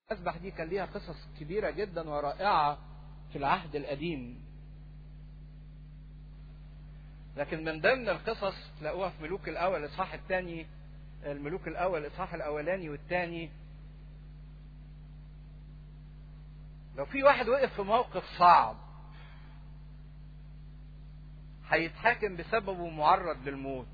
المذبح دي كان ليها قصص كبيرة جدا ورائعة في العهد القديم لكن من ضمن القصص تلاقوها في ملوك الأول الإصحاح الثاني الملوك الأول الإصحاح الأولاني والثاني لو في واحد وقف في موقف صعب هيتحاكم بسببه معرض للموت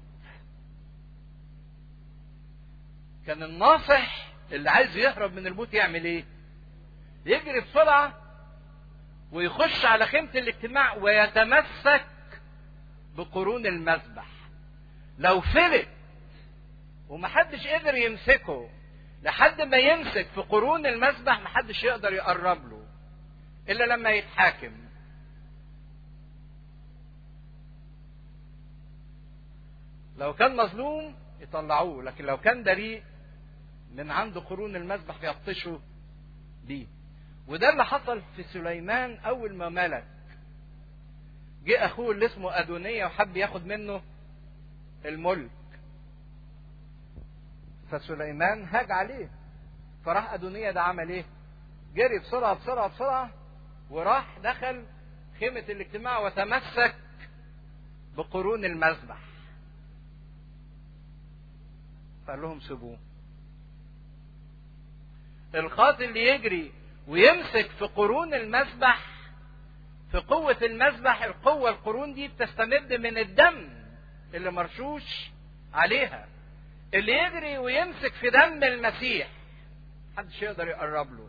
كان الناصح اللي عايز يهرب من الموت يعمل ايه يجري بسرعة ويخش على خيمة الاجتماع ويتمسك بقرون المذبح لو فلت ومحدش قدر يمسكه لحد ما يمسك في قرون المذبح محدش يقدر يقرب له الا لما يتحاكم لو كان مظلوم يطلعوه لكن لو كان بريء من عند قرون المذبح يبطشوا بيه وده اللي حصل في سليمان اول ما ملك جه اخوه اللي اسمه ادونية وحب ياخد منه الملك فسليمان هاج عليه فراح ادونية ده عمل ايه جري بسرعة بسرعة بسرعة وراح دخل خيمة الاجتماع وتمسك بقرون المذبح فقال لهم سيبوه القاتل اللي يجري ويمسك في قرون المذبح في قوة المذبح القوة القرون دي بتستمد من الدم اللي مرشوش عليها اللي يجري ويمسك في دم المسيح محدش يقدر يقرب له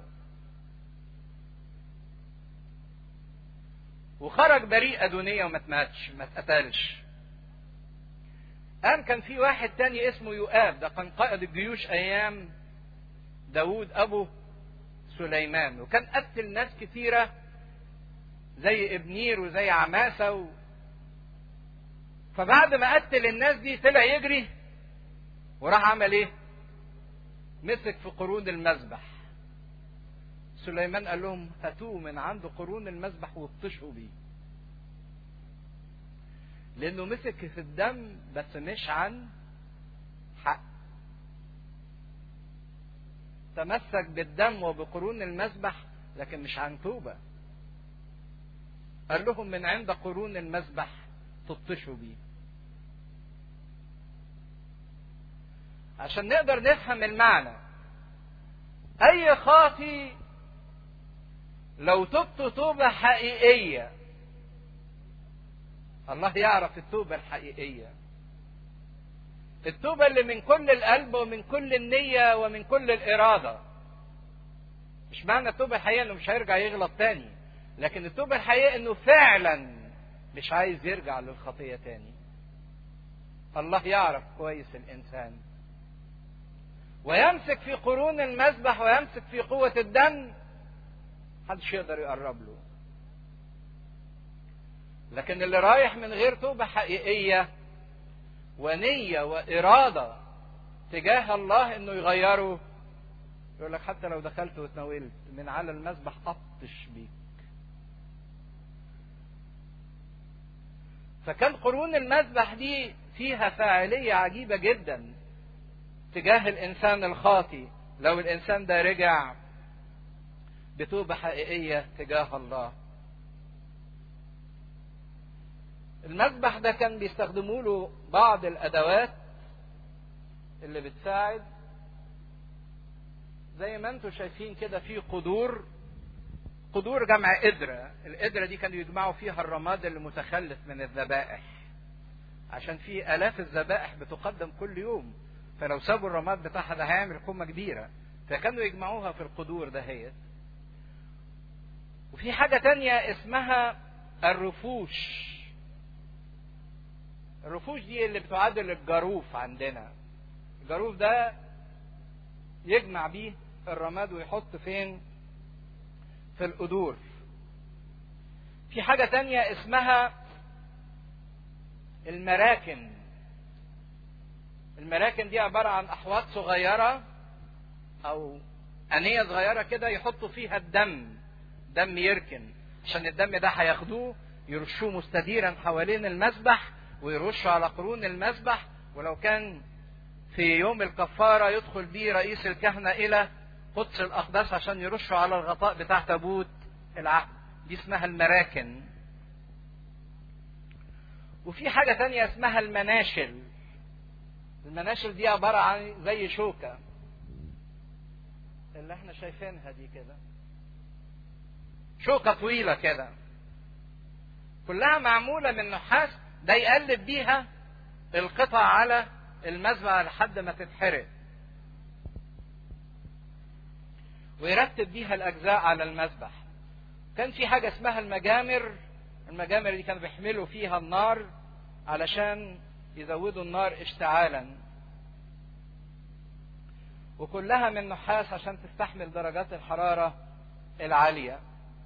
وخرج بريء أدونية وما اتماتش ما اتقتلش قام كان في واحد تاني اسمه يؤاب ده كان قائد الجيوش أيام داوود أبو سليمان وكان قتل ناس كثيرة زي ابنير وزي عماسة و... فبعد ما قتل الناس دي طلع يجري وراح عمل ايه مسك في قرون المذبح سليمان قال لهم هاتوه من عند قرون المذبح وابطشوا بيه لانه مسك في الدم بس مش عن حق تمسك بالدم وبقرون المذبح لكن مش عن توبه قال لهم من عند قرون المذبح تبطشوا بيه عشان نقدر نفهم المعنى اي خاطي لو تبت توبة حقيقية الله يعرف التوبة الحقيقية التوبة اللي من كل القلب ومن كل النية ومن كل الإرادة مش معنى التوبة الحقيقية انه مش هيرجع يغلط تاني لكن التوبة الحقيقية انه فعلا مش عايز يرجع للخطية تاني الله يعرف كويس الانسان ويمسك في قرون المذبح ويمسك في قوة الدم محدش يقدر يقرب له لكن اللي رايح من غير توبة حقيقية ونية وإرادة تجاه الله انه يغيره يقول لك حتى لو دخلت واتناولت من على المذبح أبطش بيك فكان قرون المذبح دي فيها فاعلية عجيبة جدا تجاه الإنسان الخاطي لو الإنسان ده رجع بتوبة حقيقية تجاه الله المذبح ده كان بيستخدموا له بعض الأدوات اللي بتساعد زي ما انتم شايفين كده في قدور قدور جمع قدرة القدرة دي كانوا يجمعوا فيها الرماد اللي متخلف من الذبائح عشان في آلاف الذبائح بتقدم كل يوم فلو سابوا الرماد بتاعها ده هيعمل قمة كبيرة فكانوا يجمعوها في القدور دهيت وفي حاجة تانية اسمها الرفوش الرفوش دي اللي بتعادل الجاروف عندنا الجاروف ده يجمع بيه الرماد ويحط فين في القدور في حاجة تانية اسمها المراكن المراكن دي عبارة عن أحواض صغيرة أو أنية صغيرة كده يحطوا فيها الدم دم يركن عشان الدم ده هياخدوه يرشوه مستديرا حوالين المذبح ويرشوا على قرون المذبح ولو كان في يوم الكفارة يدخل بيه رئيس الكهنة إلى قدس الأقداس عشان يرشوا على الغطاء بتاع تابوت العهد دي اسمها المراكن وفي حاجة تانية اسمها المناشل المناشل دي عبارة عن زي شوكة اللي احنا شايفينها دي كده شوكة طويلة كده كلها معمولة من نحاس ده يقلب بيها القطع على المذبح لحد ما تتحرق ويرتب بيها الأجزاء على المذبح كان في حاجة اسمها المجامر المجامر دي كانوا بيحملوا فيها النار علشان يزودوا النار اشتعالا وكلها من نحاس عشان تستحمل درجات الحرارة العالية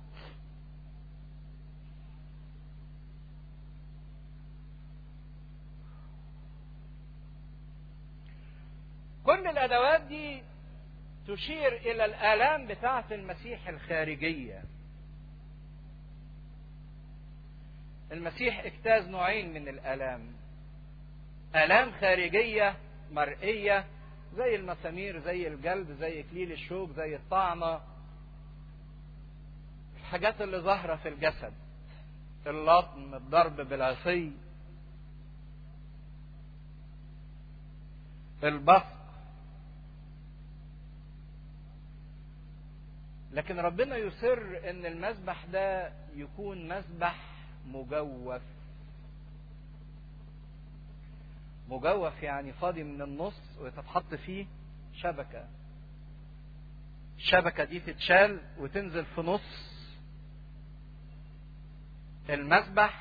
كل الأدوات دي تشير إلى الآلام بتاعة المسيح الخارجية المسيح اجتاز نوعين من الآلام آلام خارجية مرئية زي المسامير زي الجلد زي إكليل الشوك زي الطعنة الحاجات اللي ظاهرة في الجسد اللطم الضرب بالعصي البصق لكن ربنا يصر ان المذبح ده يكون مذبح مجوف مجوف يعني فاضي من النص وتتحط فيه شبكة الشبكة دي تتشال وتنزل في نص المذبح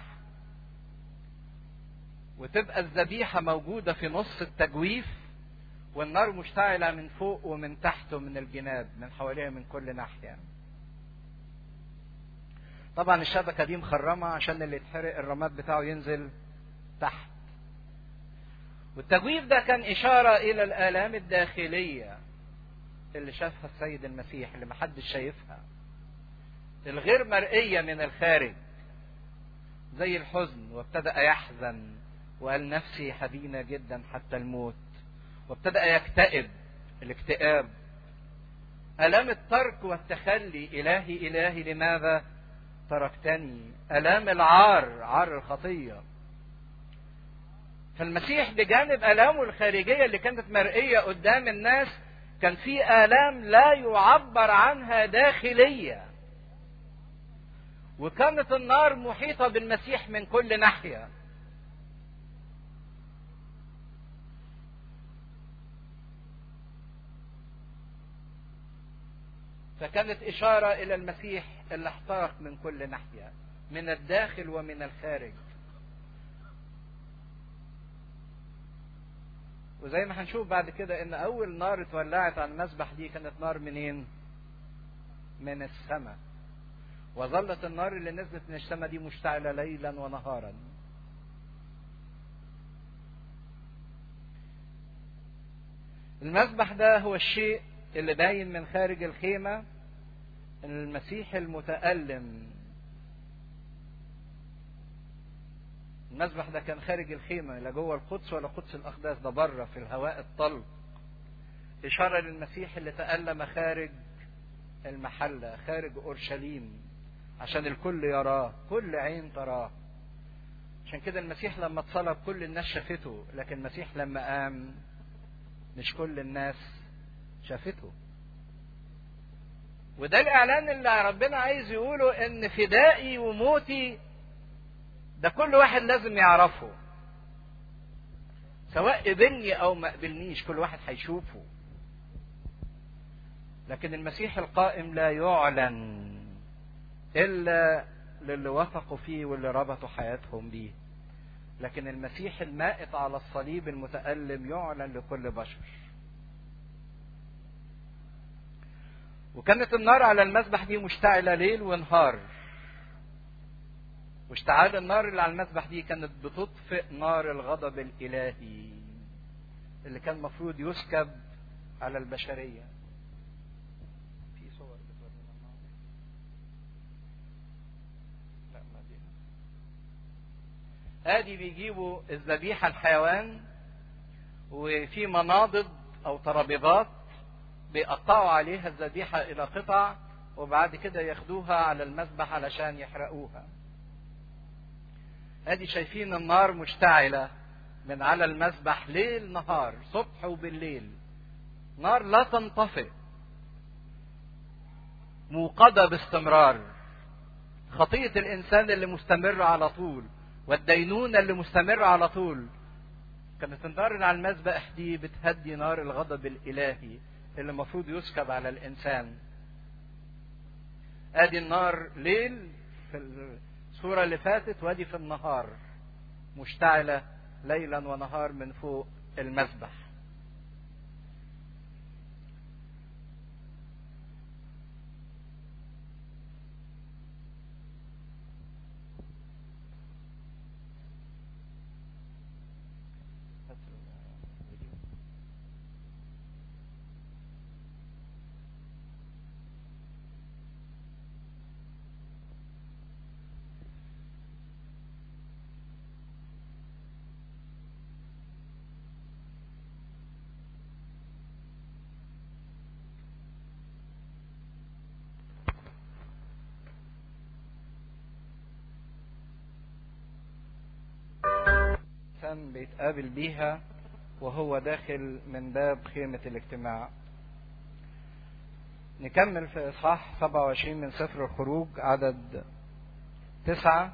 وتبقى الذبيحة موجودة في نص التجويف والنار مشتعلة من فوق ومن تحت ومن الجناب من حواليها من كل ناحية طبعا الشبكة دي مخرمة عشان اللي يتحرق الرماد بتاعه ينزل تحت والتجويف ده كان إشارة إلى الآلام الداخلية اللي شافها السيد المسيح اللي محدش شايفها الغير مرئية من الخارج زي الحزن وابتدأ يحزن وقال نفسي حزينة جدا حتى الموت وابتدأ يكتئب الاكتئاب ألام الترك والتخلي إلهي إلهي لماذا تركتني ألام العار عار الخطية فالمسيح بجانب آلامه الخارجية اللي كانت مرئية قدام الناس كان في آلام لا يعبر عنها داخلية وكانت النار محيطة بالمسيح من كل ناحية فكانت إشارة إلى المسيح اللي احترق من كل ناحية من الداخل ومن الخارج وزي ما هنشوف بعد كده ان اول نار اتولعت على المسبح دي كانت نار منين من السماء وظلت النار اللي نزلت من السماء دي مشتعلة ليلا ونهارا المسبح ده هو الشيء اللي باين من خارج الخيمة المسيح المتألم المسبح ده كان خارج الخيمة لا جوه القدس ولا قدس الأقداس ده بره في الهواء الطلق إشارة للمسيح اللي تألم خارج المحلة خارج أورشليم عشان الكل يراه كل عين تراه عشان كده المسيح لما اتصلب كل الناس شافته لكن المسيح لما قام مش كل الناس شافته وده الاعلان اللي ربنا عايز يقوله ان فدائي وموتي ده كل واحد لازم يعرفه سواء قبلني او ما قبلنيش كل واحد هيشوفه لكن المسيح القائم لا يعلن الا للي وثقوا فيه واللي ربطوا حياتهم بيه لكن المسيح المائت على الصليب المتألم يعلن لكل بشر وكانت النار على المذبح دي مشتعلة ليل ونهار واشتعال النار اللي على المذبح دي كانت بتطفئ نار الغضب الإلهي اللي كان المفروض يسكب على البشرية في صور بتورينا لا ما دي ادي بيجيبوا الذبيحة الحيوان وفي مناضد او ترابيضات بيقطعوا عليها الذبيحة إلى قطع وبعد كده ياخدوها على المذبح علشان يحرقوها ادي شايفين النار مشتعلة من على المذبح ليل نهار صبح وبالليل نار لا تنطفئ موقدة باستمرار خطية الإنسان اللي مستمرة على طول والدينونة اللي مستمرة على طول كانت النار اللي على المذبح دي بتهدي نار الغضب الإلهي اللي المفروض يسكب على الإنسان ادي النار ليل في الصورة اللي فاتت وادي في النهار مشتعلة ليلا ونهار من فوق المذبح الإنسان بيتقابل بيها وهو داخل من باب خيمة الاجتماع نكمل في إصحاح 27 من سفر الخروج عدد تسعة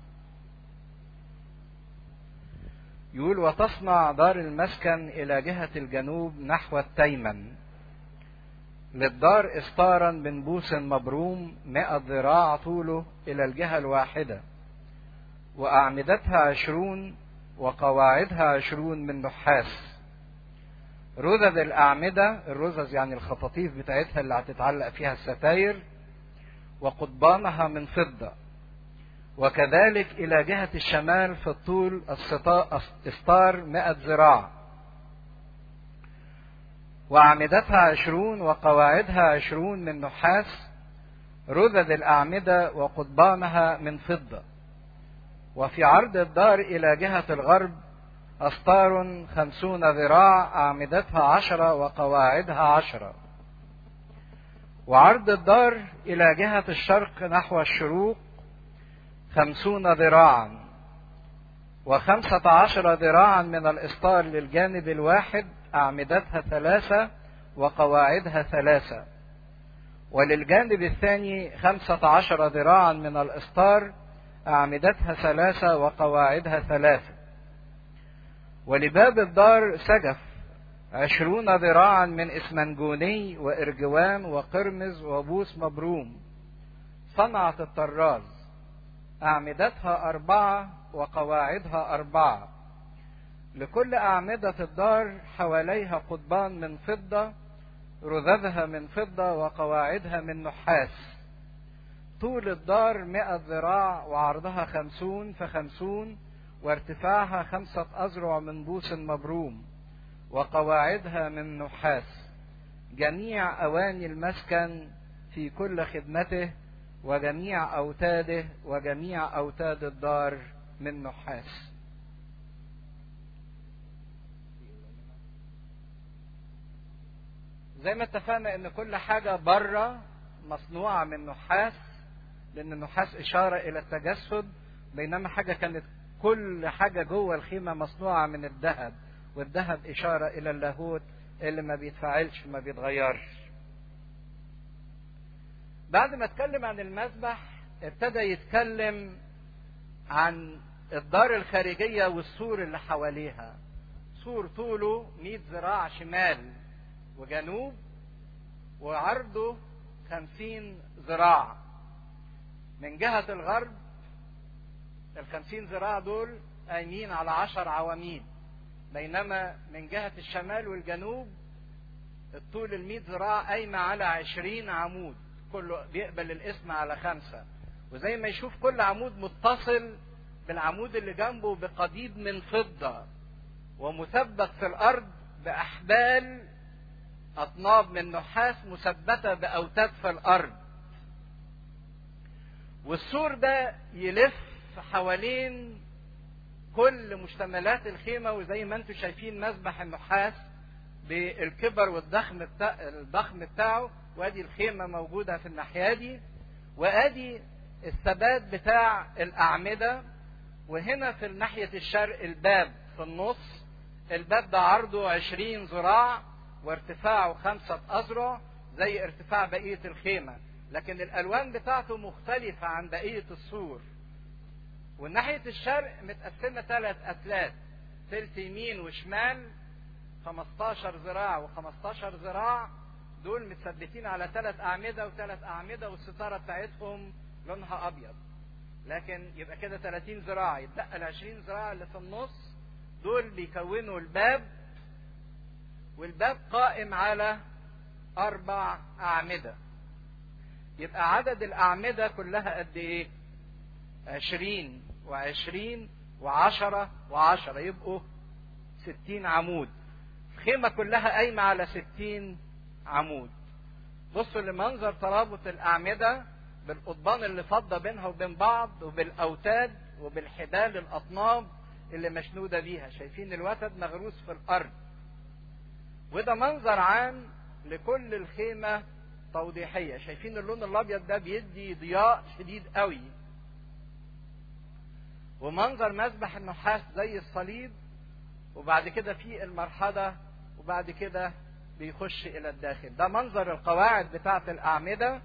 يقول وتصنع دار المسكن إلى جهة الجنوب نحو التيمن للدار إستارا من بوس مبروم مئة ذراع طوله إلى الجهة الواحدة وأعمدتها عشرون وقواعدها عشرون من نحاس رذذ الأعمدة الرذذ يعني الخطاطيف بتاعتها اللي هتتعلق فيها الستاير وقضبانها من فضة وكذلك إلى جهة الشمال في الطول استار مئة ذراع وأعمدتها عشرون وقواعدها عشرون من نحاس رذذ الأعمدة وقضبانها من فضة وفي عرض الدار إلى جهة الغرب أستار خمسون ذراع أعمدتها عشرة وقواعدها عشرة وعرض الدار إلى جهة الشرق نحو الشروق خمسون ذراعا وخمسة عشر ذراعا من الإسطار للجانب الواحد أعمدتها ثلاثة وقواعدها ثلاثة وللجانب الثاني خمسة عشر ذراعا من الإسطار أعمدتها ثلاثة وقواعدها ثلاثة ولباب الدار سجف عشرون ذراعا من إسمنجوني وإرجوان وقرمز وبوس مبروم صنعت الطراز أعمدتها أربعة وقواعدها أربعة لكل أعمدة الدار حواليها قضبان من فضة رذذها من فضة وقواعدها من نحاس طول الدار مئة ذراع وعرضها خمسون فخمسون وارتفاعها خمسة أذرع من بوس مبروم وقواعدها من نحاس جميع أواني المسكن في كل خدمته وجميع أوتاده وجميع أوتاد الدار من نحاس زي ما اتفقنا ان كل حاجة بره مصنوعة من نحاس لان النحاس اشارة الى التجسد بينما حاجة كانت كل حاجة جوه الخيمة مصنوعة من الذهب والذهب اشارة الى اللاهوت اللي ما بيتفاعلش ما بيتغيرش بعد ما اتكلم عن المذبح ابتدى يتكلم عن الدار الخارجية والسور اللي حواليها سور طوله 100 ذراع شمال وجنوب وعرضه 50 ذراع من جهة الغرب الخمسين ذراع دول قايمين على عشر عواميد بينما من جهة الشمال والجنوب الطول المية ذراع قايمة على عشرين عمود كله بيقبل الاسم على خمسة وزي ما يشوف كل عمود متصل بالعمود اللي جنبه بقضيب من فضة ومثبت في الأرض بأحبال أطناب من نحاس مثبتة بأوتاد في الأرض والسور ده يلف حوالين كل مشتملات الخيمة وزي ما انتم شايفين مذبح النحاس بالكبر والضخم بتاع الضخم بتاعه وادي الخيمه موجوده في الناحيه دي وادي الثبات بتاع الاعمده وهنا في ناحيه الشرق الباب في النص الباب ده عرضه 20 ذراع وارتفاعه خمسة أذرع زي ارتفاع بقية الخيمة لكن الألوان بتاعته مختلفة عن بقية السور وناحية الشرق متقسمة ثلاث أتلات تلت يمين وشمال 15 ذراع و15 ذراع دول متثبتين على ثلاث أعمدة وثلاث أعمدة والستارة بتاعتهم لونها أبيض لكن يبقى كده 30 ذراع يتبقى ال 20 ذراع اللي في النص دول بيكونوا الباب والباب قائم على أربع أعمدة يبقى عدد الأعمدة كلها قد إيه؟ عشرين وعشرين وعشرة وعشرة يبقوا ستين عمود الخيمة كلها قايمة على ستين عمود بصوا لمنظر ترابط الأعمدة بالقضبان اللي فضة بينها وبين بعض وبالأوتاد وبالحبال الأطناب اللي مشنودة بيها شايفين الوتد مغروس في الأرض وده منظر عام لكل الخيمة توضيحية شايفين اللون الأبيض ده بيدي ضياء شديد قوي ومنظر مسبح النحاس زي الصليب وبعد كده في المرحلة وبعد كده بيخش إلى الداخل ده منظر القواعد بتاعة الأعمدة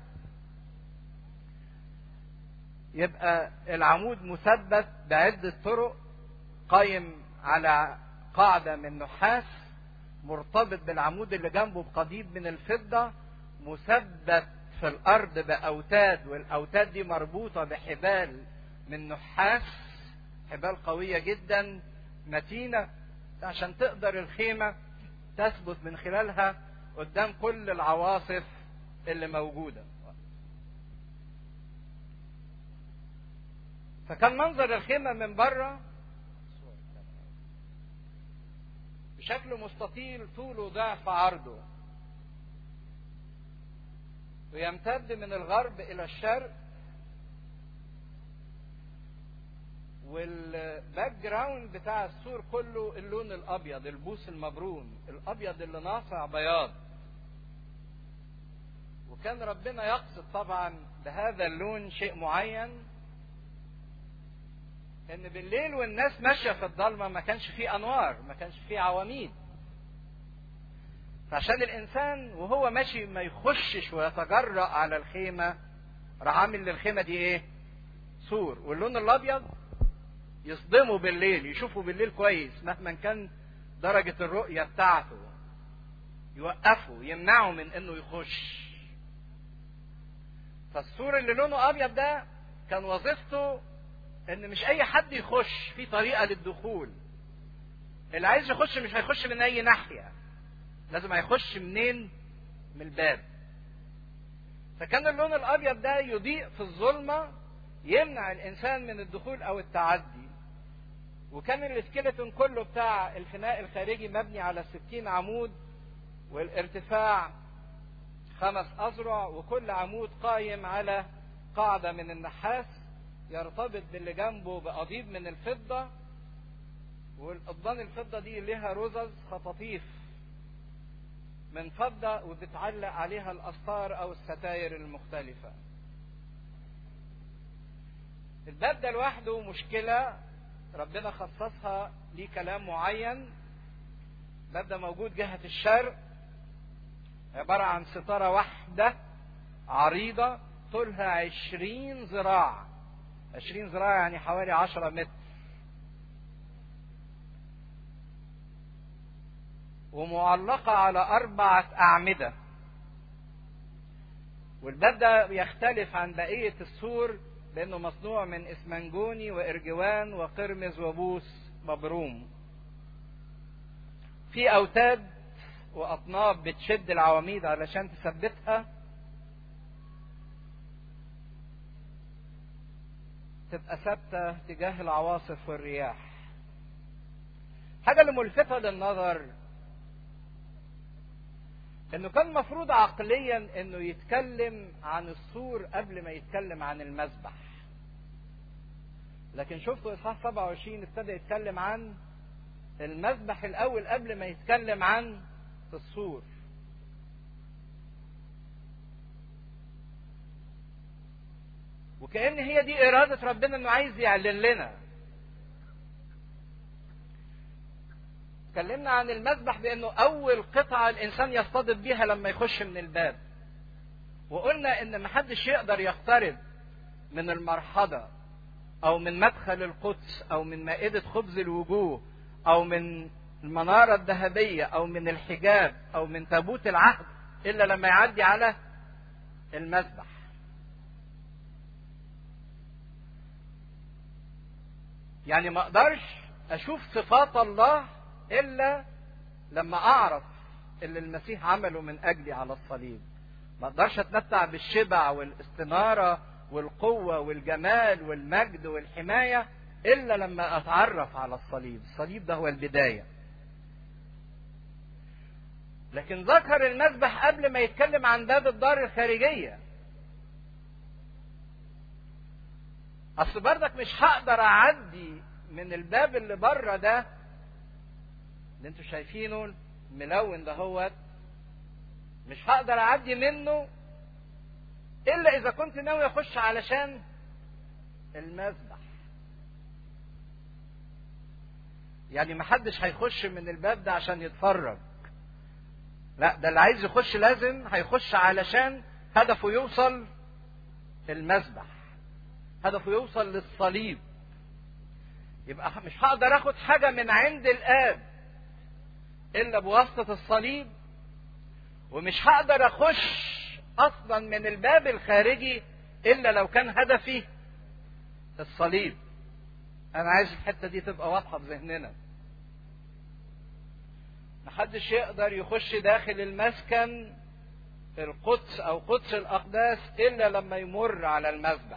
يبقى العمود مثبت بعدة طرق قايم على قاعدة من نحاس مرتبط بالعمود اللي جنبه بقضيب من الفضة مثبت في الأرض بأوتاد والأوتاد دي مربوطة بحبال من نحاس حبال قوية جدا متينة عشان تقدر الخيمة تثبت من خلالها قدام كل العواصف اللي موجودة فكان منظر الخيمة من بره بشكل مستطيل طوله ضعف عرضه ويمتد من الغرب الى الشرق والباك جراوند بتاع السور كله اللون الابيض البوس المبروم الابيض اللي ناصع بياض وكان ربنا يقصد طبعا بهذا اللون شيء معين ان بالليل والناس ماشيه في الضلمه ما كانش فيه انوار ما كانش فيه عواميد فعشان الانسان وهو ماشي ما يخشش ويتجرأ على الخيمه راح عامل للخيمه دي ايه سور واللون الابيض يصدمه بالليل يشوفه بالليل كويس مهما كان درجه الرؤيه بتاعته يوقفه يمنعه من انه يخش فالسور اللي لونه ابيض ده كان وظيفته ان مش اي حد يخش في طريقه للدخول اللي عايز يخش مش هيخش من اي ناحيه لازم هيخش منين من الباب فكان اللون الابيض ده يضيء في الظلمه يمنع الانسان من الدخول او التعدي وكان الاسكيلتون كله بتاع الفناء الخارجي مبني على 60 عمود والارتفاع خمس اذرع وكل عمود قايم على قاعده من النحاس يرتبط باللي جنبه بقضيب من الفضة والقضبان الفضة دي لها رزز خطاطيف من فضة وبتعلق عليها الأستار أو الستاير المختلفة الباب ده لوحده مشكلة ربنا خصصها ليه كلام معين الباب ده موجود جهة الشرق عبارة عن ستارة واحدة عريضة طولها عشرين ذراع عشرين ذراع يعني حوالي عشرة متر ومعلقة على أربعة أعمدة والباب ده بيختلف عن بقية السور لأنه مصنوع من إسمنجوني وإرجوان وقرمز وبوس مبروم في أوتاد وأطناب بتشد العواميد علشان تثبتها تبقى ثابتة تجاه العواصف والرياح حاجة اللي ملفتة للنظر انه كان مفروض عقليا انه يتكلم عن السور قبل ما يتكلم عن المذبح لكن شفتوا اصحاح 27 ابتدى يتكلم عن المذبح الاول قبل ما يتكلم عن في السور وكأن هي دي إرادة ربنا إنه عايز يعلن لنا اتكلمنا عن المذبح بأنه أول قطعة الإنسان يصطدم بيها لما يخش من الباب وقلنا إن محدش يقدر يقترب من المرحضة أو من مدخل القدس أو من مائدة خبز الوجوه أو من المنارة الذهبية أو من الحجاب أو من تابوت العهد إلا لما يعدي على المذبح يعني ما اقدرش اشوف صفات الله الا لما اعرف اللي المسيح عمله من اجلي على الصليب ما اقدرش اتمتع بالشبع والاستناره والقوه والجمال والمجد والحمايه الا لما اتعرف على الصليب الصليب ده هو البدايه لكن ذكر المذبح قبل ما يتكلم عن باب الدار الخارجيه اصل بردك مش هقدر اعدي من الباب اللي بره ده اللي انتوا شايفينه الملون دهوت مش هقدر اعدي منه الا اذا كنت ناوي اخش علشان المذبح يعني محدش هيخش من الباب ده عشان يتفرج لا ده اللي عايز يخش لازم هيخش علشان هدفه يوصل المذبح هدفه يوصل للصليب يبقى مش هقدر اخد حاجه من عند الاب الا بواسطه الصليب ومش هقدر اخش اصلا من الباب الخارجي الا لو كان هدفي الصليب انا عايز الحته دي تبقى واضحه في ذهننا محدش يقدر يخش داخل المسكن القدس او قدس الاقداس الا لما يمر على المذبح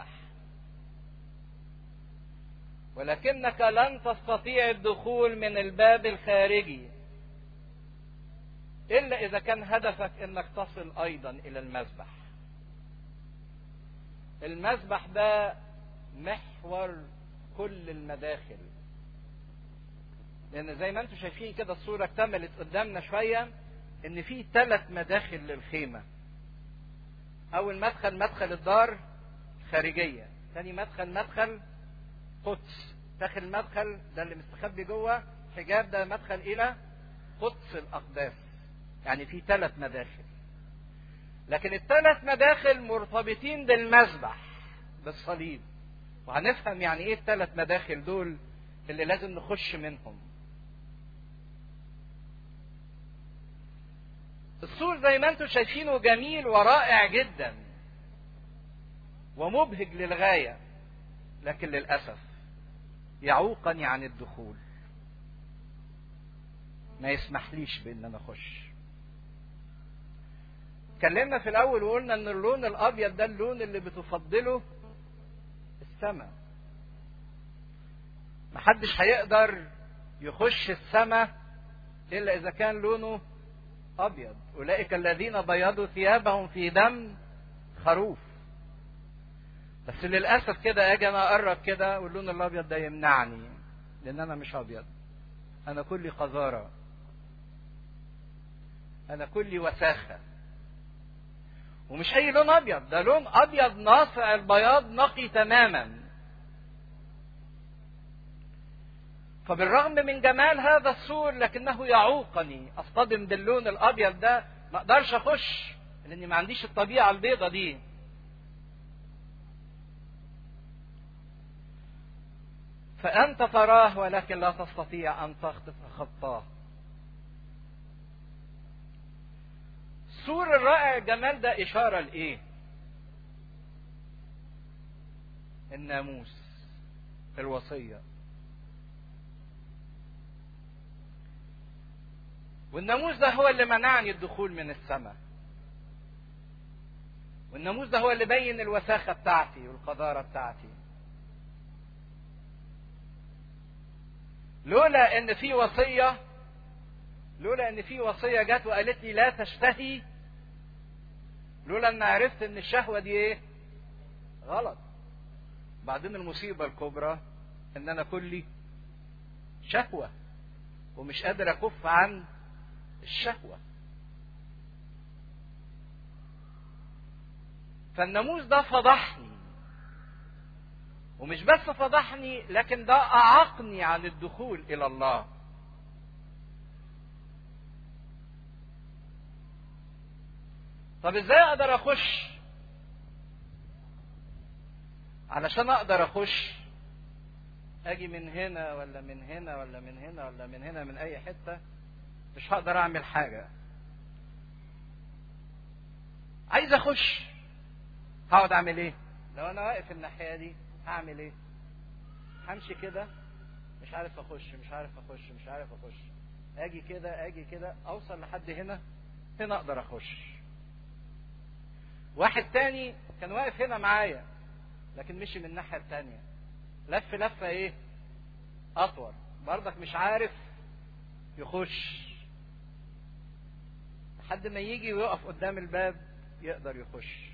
ولكنك لن تستطيع الدخول من الباب الخارجي الا اذا كان هدفك انك تصل ايضا الى المذبح المذبح ده محور كل المداخل لان زي ما انتم شايفين كده الصوره اكتملت قدامنا شويه ان في ثلاث مداخل للخيمه اول مدخل مدخل الدار خارجيه ثاني مدخل مدخل قدس داخل المدخل ده اللي مستخبي جوه حجاب ده مدخل الى قدس الاقداس يعني في ثلاث مداخل لكن الثلاث مداخل مرتبطين بالمذبح بالصليب وهنفهم يعني ايه الثلاث مداخل دول اللي لازم نخش منهم السور زي ما انتم شايفينه جميل ورائع جدا ومبهج للغايه لكن للاسف يعوقني عن الدخول ما يسمحليش بان انا اخش اتكلمنا في الاول وقلنا ان اللون الابيض ده اللون اللي بتفضله السماء محدش هيقدر يخش السماء الا اذا كان لونه ابيض اولئك الذين بيضوا ثيابهم في دم خروف بس للاسف كده اجي انا اقرب كده واللون الابيض ده يمنعني لان انا مش ابيض انا كلي قذاره انا كلي وساخه ومش اي لون ابيض ده لون ابيض ناصع البياض نقي تماما فبالرغم من جمال هذا السور لكنه يعوقني اصطدم باللون الابيض ده ما اقدرش اخش لاني ما عنديش الطبيعه البيضه دي فانت تراه ولكن لا تستطيع ان تخطف خطاه السور الرائع الجمال ده اشاره لايه الناموس الوصيه والناموس ده هو اللي منعني الدخول من السماء والناموس ده هو اللي بين الوساخة بتاعتي والقذارة بتاعتي لولا ان في وصية لولا ان في وصية جت وقالت لي لا تشتهي لولا ان عرفت ان الشهوة دي ايه غلط بعدين المصيبة الكبرى ان انا كلي شهوة ومش قادر اكف عن الشهوة فالناموس ده فضحني ومش بس فضحني لكن ده اعاقني عن الدخول الى الله طب ازاي اقدر اخش علشان اقدر اخش اجي من هنا ولا من هنا ولا من هنا ولا من هنا من اي حته مش هقدر اعمل حاجه عايز اخش هقعد اعمل ايه لو انا واقف الناحيه دي هعمل ايه همشي كده مش عارف اخش مش عارف اخش مش عارف اخش اجي كده اجي كده اوصل لحد هنا هنا اقدر اخش واحد تاني كان واقف هنا معايا لكن مشي من الناحيه التانيه لف لفه ايه اطول برضك مش عارف يخش لحد ما يجي ويقف قدام الباب يقدر يخش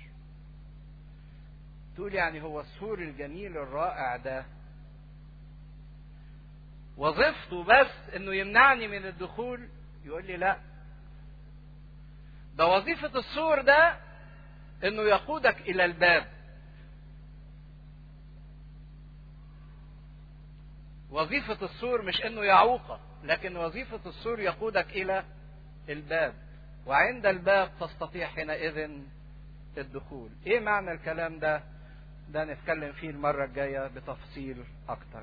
تقول يعني هو السور الجميل الرائع ده وظيفته بس انه يمنعني من الدخول يقول لي لا ده وظيفة السور ده انه يقودك الى الباب وظيفة السور مش انه يعوقك لكن وظيفة السور يقودك الى الباب وعند الباب تستطيع حينئذ الدخول ايه معنى الكلام ده ده نتكلم فيه المرة الجاية بتفصيل اكتر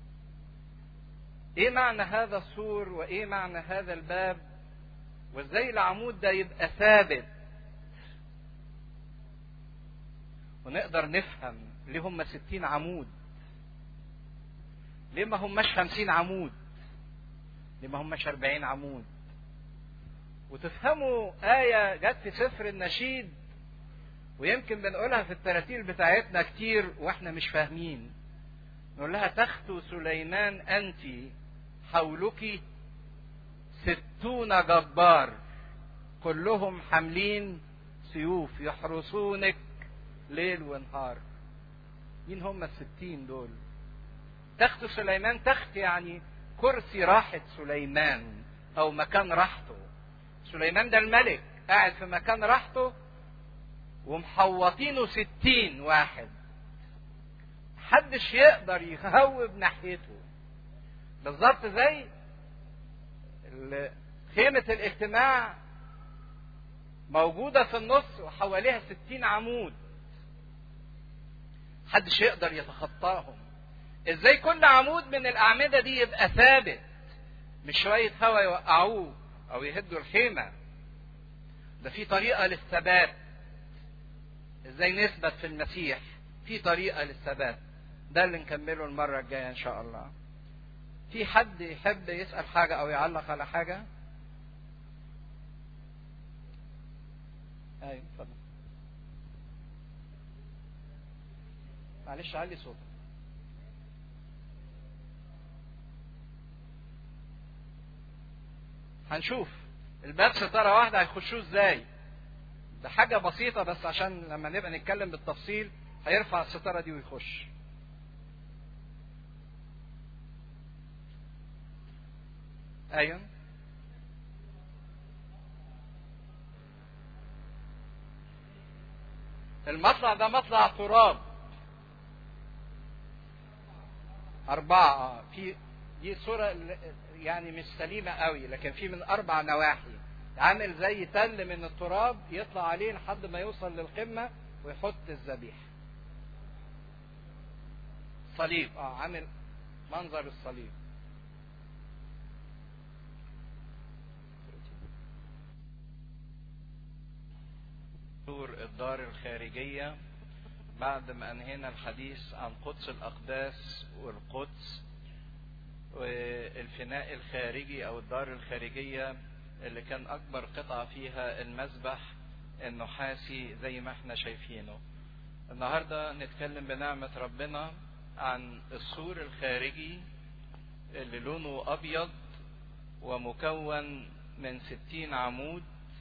ايه معنى هذا السور وايه معنى هذا الباب وازاي العمود ده يبقى ثابت ونقدر نفهم ليه هم ستين عمود ليه ما هماش خمسين عمود ليه ما هماش أربعين عمود وتفهموا آية جت في سفر النشيد ويمكن بنقولها في التراتيل بتاعتنا كتير واحنا مش فاهمين نقول لها تخت سليمان أنت حولك ستون جبار كلهم حاملين سيوف يحرسونك ليل ونهار مين هم الستين دول تخت سليمان تخت يعني كرسي راحة سليمان أو مكان راحته سليمان ده الملك قاعد في مكان راحته ومحوطينه ستين واحد محدش يقدر يهوب ناحيته بالظبط زي خيمة الاجتماع موجودة في النص وحواليها ستين عمود محدش يقدر يتخطاهم ازاي كل عمود من الاعمدة دي يبقى ثابت مش شوية هوا يوقعوه او يهدوا الخيمة ده في طريقة للثبات ازاي نثبت في المسيح في طريقة للثبات ده اللي نكمله المرة الجاية ان شاء الله في حد يحب يسأل حاجة او يعلق على حاجة ايوه اتفضل معلش علي صوتك هنشوف الباب ستارة واحدة هيخشوه ازاي ده حاجة بسيطة بس عشان لما نبقى نتكلم بالتفصيل هيرفع الستارة دي ويخش ايوه المطلع ده مطلع تراب أربعة في دي صورة يعني مش سليمة قوي لكن في من أربع نواحي عامل زي تل من التراب يطلع عليه لحد ما يوصل للقمة ويحط الذبيح صليب اه عامل منظر الصليب سور الدار الخارجية بعد ما أنهينا الحديث عن قدس الأقداس والقدس والفناء الخارجي أو الدار الخارجية اللي كان أكبر قطعة فيها المذبح النحاسي زي ما احنا شايفينه النهاردة نتكلم بنعمة ربنا عن السور الخارجي اللي لونه أبيض ومكون من ستين عمود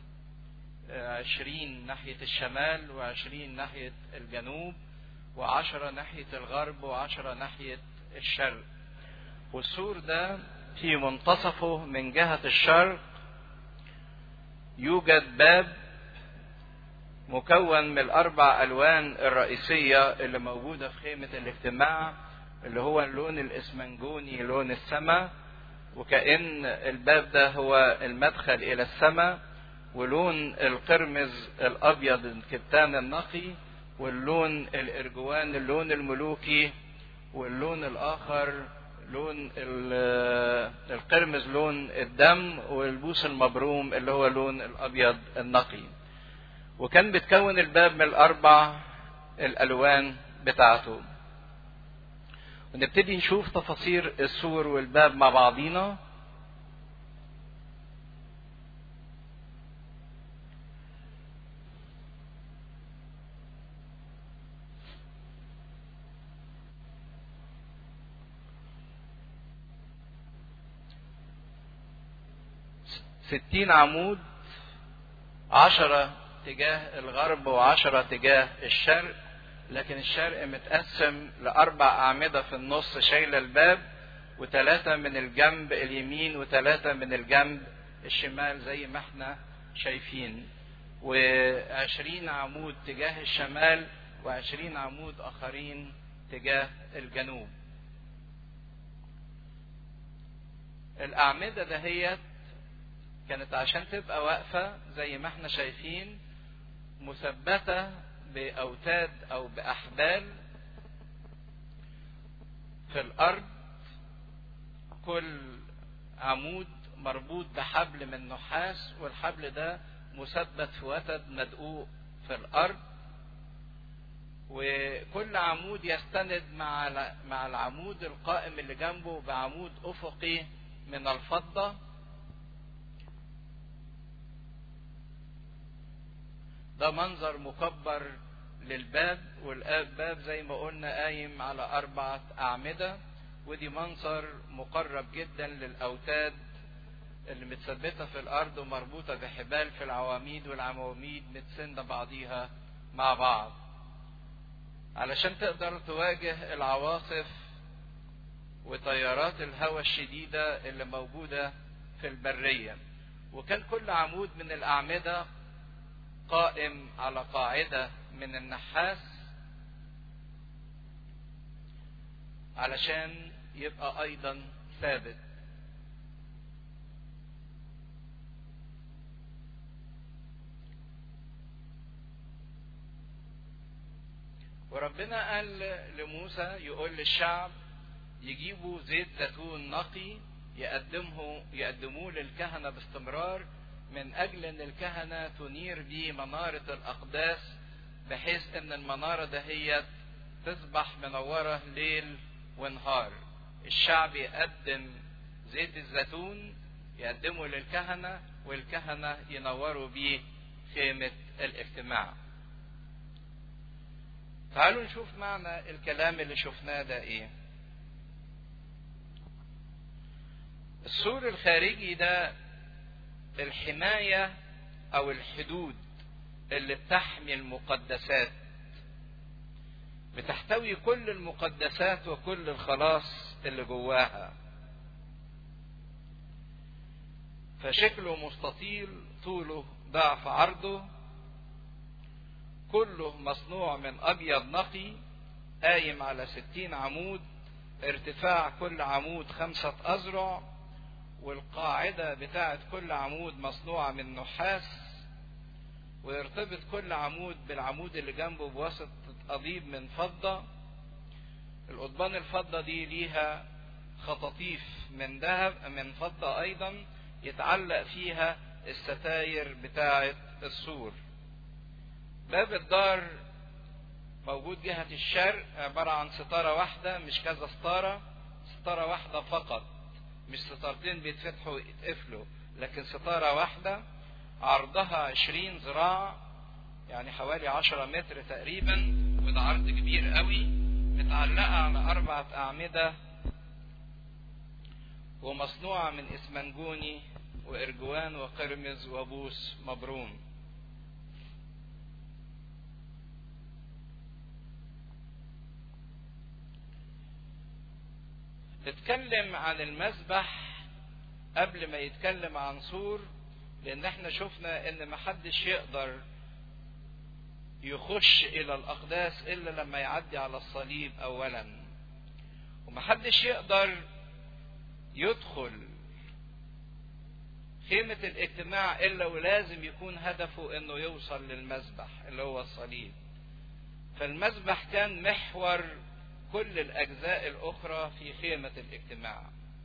عشرين ناحية الشمال وعشرين ناحية الجنوب وعشرة ناحية الغرب وعشرة ناحية الشرق والسور ده في منتصفه من جهة الشرق يوجد باب مكون من الأربع ألوان الرئيسية اللي موجودة في خيمة الاجتماع اللي هو اللون الإسمنجوني لون السماء وكأن الباب ده هو المدخل إلى السماء ولون القرمز الأبيض الكتان النقي واللون الإرجوان اللون الملوكي واللون الآخر لون القرمز لون الدم والبوس المبروم اللي هو لون الأبيض النقي وكان بتكون الباب من الأربع الألوان بتاعته ونبتدي نشوف تفاصيل السور والباب مع بعضينا ستين عمود عشرة تجاه الغرب وعشرة تجاه الشرق لكن الشرق متقسم لأربع أعمدة في النص شايلة الباب وثلاثة من الجنب اليمين وثلاثة من الجنب الشمال زي ما احنا شايفين وعشرين عمود تجاه الشمال وعشرين عمود آخرين تجاه الجنوب الأعمدة دهيت كانت عشان تبقى واقفة زي ما احنا شايفين مثبتة بأوتاد أو بأحبال في الأرض كل عمود مربوط بحبل من نحاس والحبل ده مثبت في وتد مدقوق في الأرض وكل عمود يستند مع مع العمود القائم اللي جنبه بعمود أفقي من الفضة ده منظر مكبر للباب والباب زي ما قلنا قايم على أربعة أعمدة ودي منظر مقرب جدا للأوتاد اللي متثبتة في الأرض ومربوطة بحبال في العواميد والعواميد متسندة بعضيها مع بعض علشان تقدر تواجه العواصف وتيارات الهواء الشديدة اللي موجودة في البرية وكان كل عمود من الأعمدة قائم على قاعدة من النحاس علشان يبقى أيضا ثابت وربنا قال لموسى يقول للشعب يجيبوا زيت زيتون نقي يقدمه يقدموه للكهنة باستمرار من أجل أن الكهنة تنير به منارة الأقداس بحيث أن المنارة دهيت تصبح منورة ليل ونهار الشعب يقدم زيت الزيتون يقدمه للكهنة والكهنة ينوروا به خيمة الاجتماع تعالوا نشوف معنى الكلام اللي شفناه ده ايه السور الخارجي ده الحماية او الحدود اللي بتحمي المقدسات بتحتوي كل المقدسات وكل الخلاص اللي جواها فشكله مستطيل طوله ضعف عرضه كله مصنوع من ابيض نقي قايم على ستين عمود ارتفاع كل عمود خمسة أذرع والقاعدة بتاعة كل عمود مصنوعة من نحاس ويرتبط كل عمود بالعمود اللي جنبه بواسطة قضيب من فضة القضبان الفضة دي ليها خطاطيف من ذهب من فضة أيضا يتعلق فيها الستاير بتاعة السور باب الدار موجود جهة الشرق عبارة عن ستارة واحدة مش كذا ستارة ستارة واحدة فقط مش ستارتين بيتفتحوا ويتقفلوا لكن ستارة واحدة عرضها عشرين ذراع يعني حوالي عشرة متر تقريبا وده عرض كبير قوي متعلقة على أربعة أعمدة ومصنوعة من إسمنجوني وإرجوان وقرمز وبوس مبروم اتكلم عن المذبح قبل ما يتكلم عن سور لان احنا شفنا ان محدش يقدر يخش الى الاقداس الا لما يعدي على الصليب اولا ومحدش يقدر يدخل خيمة الاجتماع الا ولازم يكون هدفه انه يوصل للمذبح اللي هو الصليب فالمذبح كان محور كل الاجزاء الاخرى في خيمة الاجتماع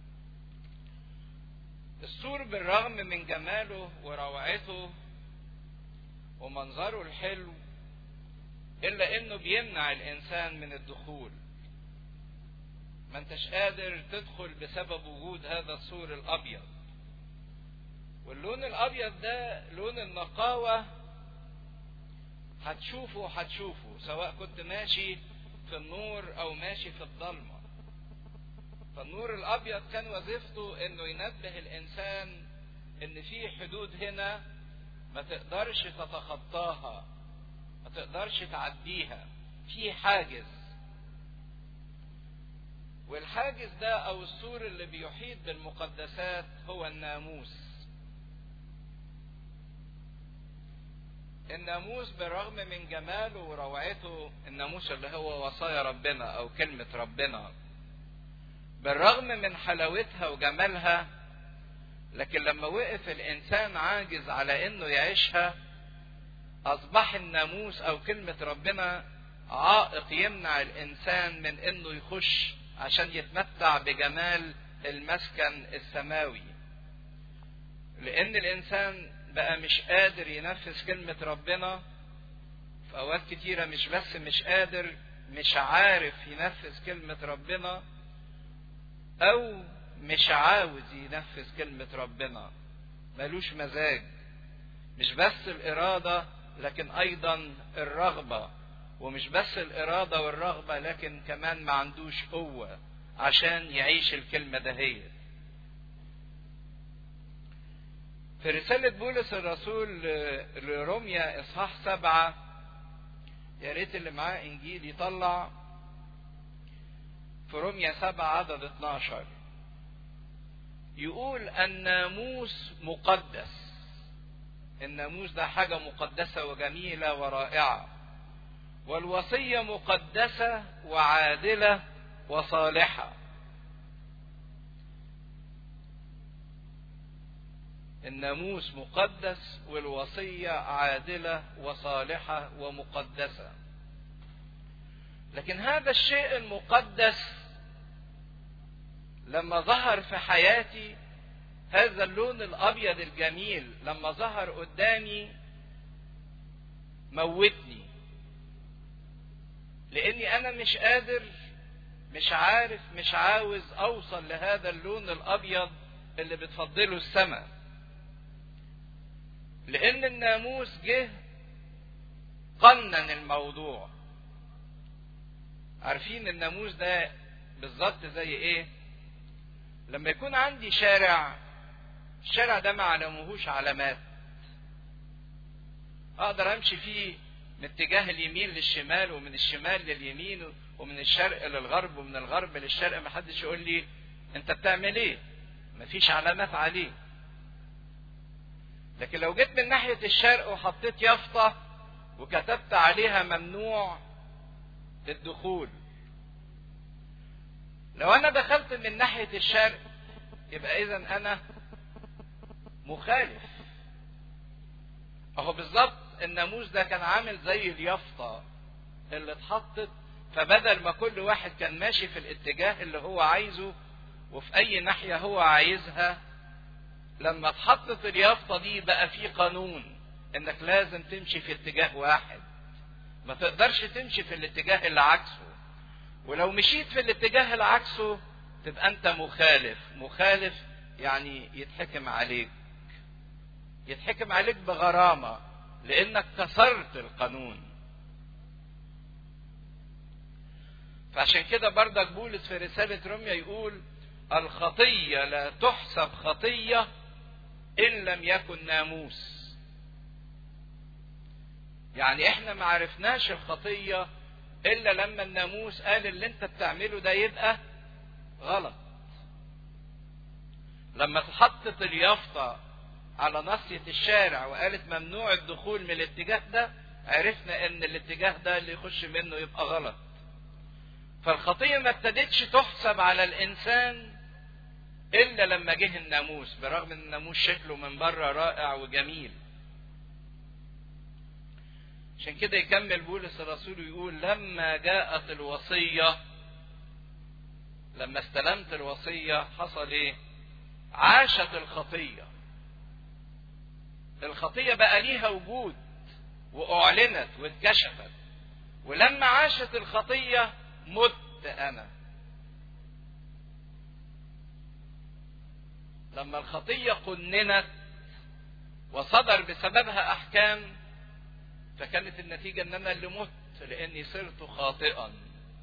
السور بالرغم من جماله وروعته ومنظره الحلو الا انه بيمنع الانسان من الدخول ما انتش قادر تدخل بسبب وجود هذا السور الابيض واللون الابيض ده لون النقاوة هتشوفه هتشوفه سواء كنت ماشي في النور او ماشي في الضلمة فالنور الابيض كان وظيفته انه ينبه الانسان ان في حدود هنا ما تقدرش تتخطاها ما تقدرش تعديها في حاجز والحاجز ده او السور اللي بيحيط بالمقدسات هو الناموس الناموس بالرغم من جماله وروعته الناموس اللي هو وصايا ربنا او كلمة ربنا بالرغم من حلاوتها وجمالها لكن لما وقف الانسان عاجز على انه يعيشها اصبح الناموس او كلمة ربنا عائق يمنع الانسان من انه يخش عشان يتمتع بجمال المسكن السماوي لان الانسان بقى مش قادر ينفذ كلمة ربنا في اوقات كتيرة مش بس مش قادر مش عارف ينفذ كلمة ربنا او مش عاوز ينفذ كلمة ربنا ملوش مزاج مش بس الارادة لكن ايضا الرغبة ومش بس الارادة والرغبة لكن كمان ما عندوش قوة عشان يعيش الكلمة دهيت في رسالة بولس الرسول لروميا إصحاح سبعة يا ريت اللي معاه إنجيل يطلع في روميا سبعة عدد 12 يقول الناموس مقدس الناموس ده حاجة مقدسة وجميلة ورائعة والوصية مقدسة وعادلة وصالحة الناموس مقدس والوصية عادلة وصالحة ومقدسة لكن هذا الشيء المقدس لما ظهر في حياتي هذا اللون الابيض الجميل لما ظهر قدامي موتني لاني انا مش قادر مش عارف مش عاوز اوصل لهذا اللون الابيض اللي بتفضله السماء لان الناموس جه قنن الموضوع عارفين الناموس ده بالظبط زي ايه لما يكون عندي شارع الشارع ده ما علمهوش علامات اقدر امشي فيه من اتجاه اليمين للشمال ومن الشمال لليمين ومن الشرق للغرب ومن الغرب للشرق ما حدش يقول لي انت بتعمل ايه مفيش علامات عليه لكن لو جيت من ناحية الشرق وحطيت يافطة وكتبت عليها ممنوع الدخول لو انا دخلت من ناحية الشرق يبقى اذا انا مخالف اهو بالظبط الناموس ده كان عامل زي اليافطة اللي اتحطت فبدل ما كل واحد كان ماشي في الاتجاه اللي هو عايزه وفي اي ناحية هو عايزها لما اتحطت اليافطة دي بقى في قانون انك لازم تمشي في اتجاه واحد ما تقدرش تمشي في الاتجاه اللي عكسه ولو مشيت في الاتجاه اللي عكسه تبقى انت مخالف مخالف يعني يتحكم عليك يتحكم عليك بغرامة لانك كسرت القانون فعشان كده بردك بولس في رسالة روميا يقول الخطية لا تحسب خطية إن لم يكن ناموس يعني احنا ما عرفناش الخطية إلا لما الناموس قال اللي انت بتعمله ده يبقى غلط لما اتحطت اليافطة على ناصية الشارع وقالت ممنوع الدخول من الاتجاه ده عرفنا ان الاتجاه ده اللي يخش منه يبقى غلط فالخطيه ما ابتدتش تحسب على الانسان الا لما جه الناموس برغم ان الناموس شكله من بره رائع وجميل عشان كده يكمل بولس الرسول ويقول لما جاءت الوصيه لما استلمت الوصيه حصل ايه عاشت الخطيه الخطيه بقى ليها وجود واعلنت واتكشفت ولما عاشت الخطيه مت انا لما الخطيه قننت وصدر بسببها احكام فكانت النتيجه ان انا اللي مت لاني صرت خاطئا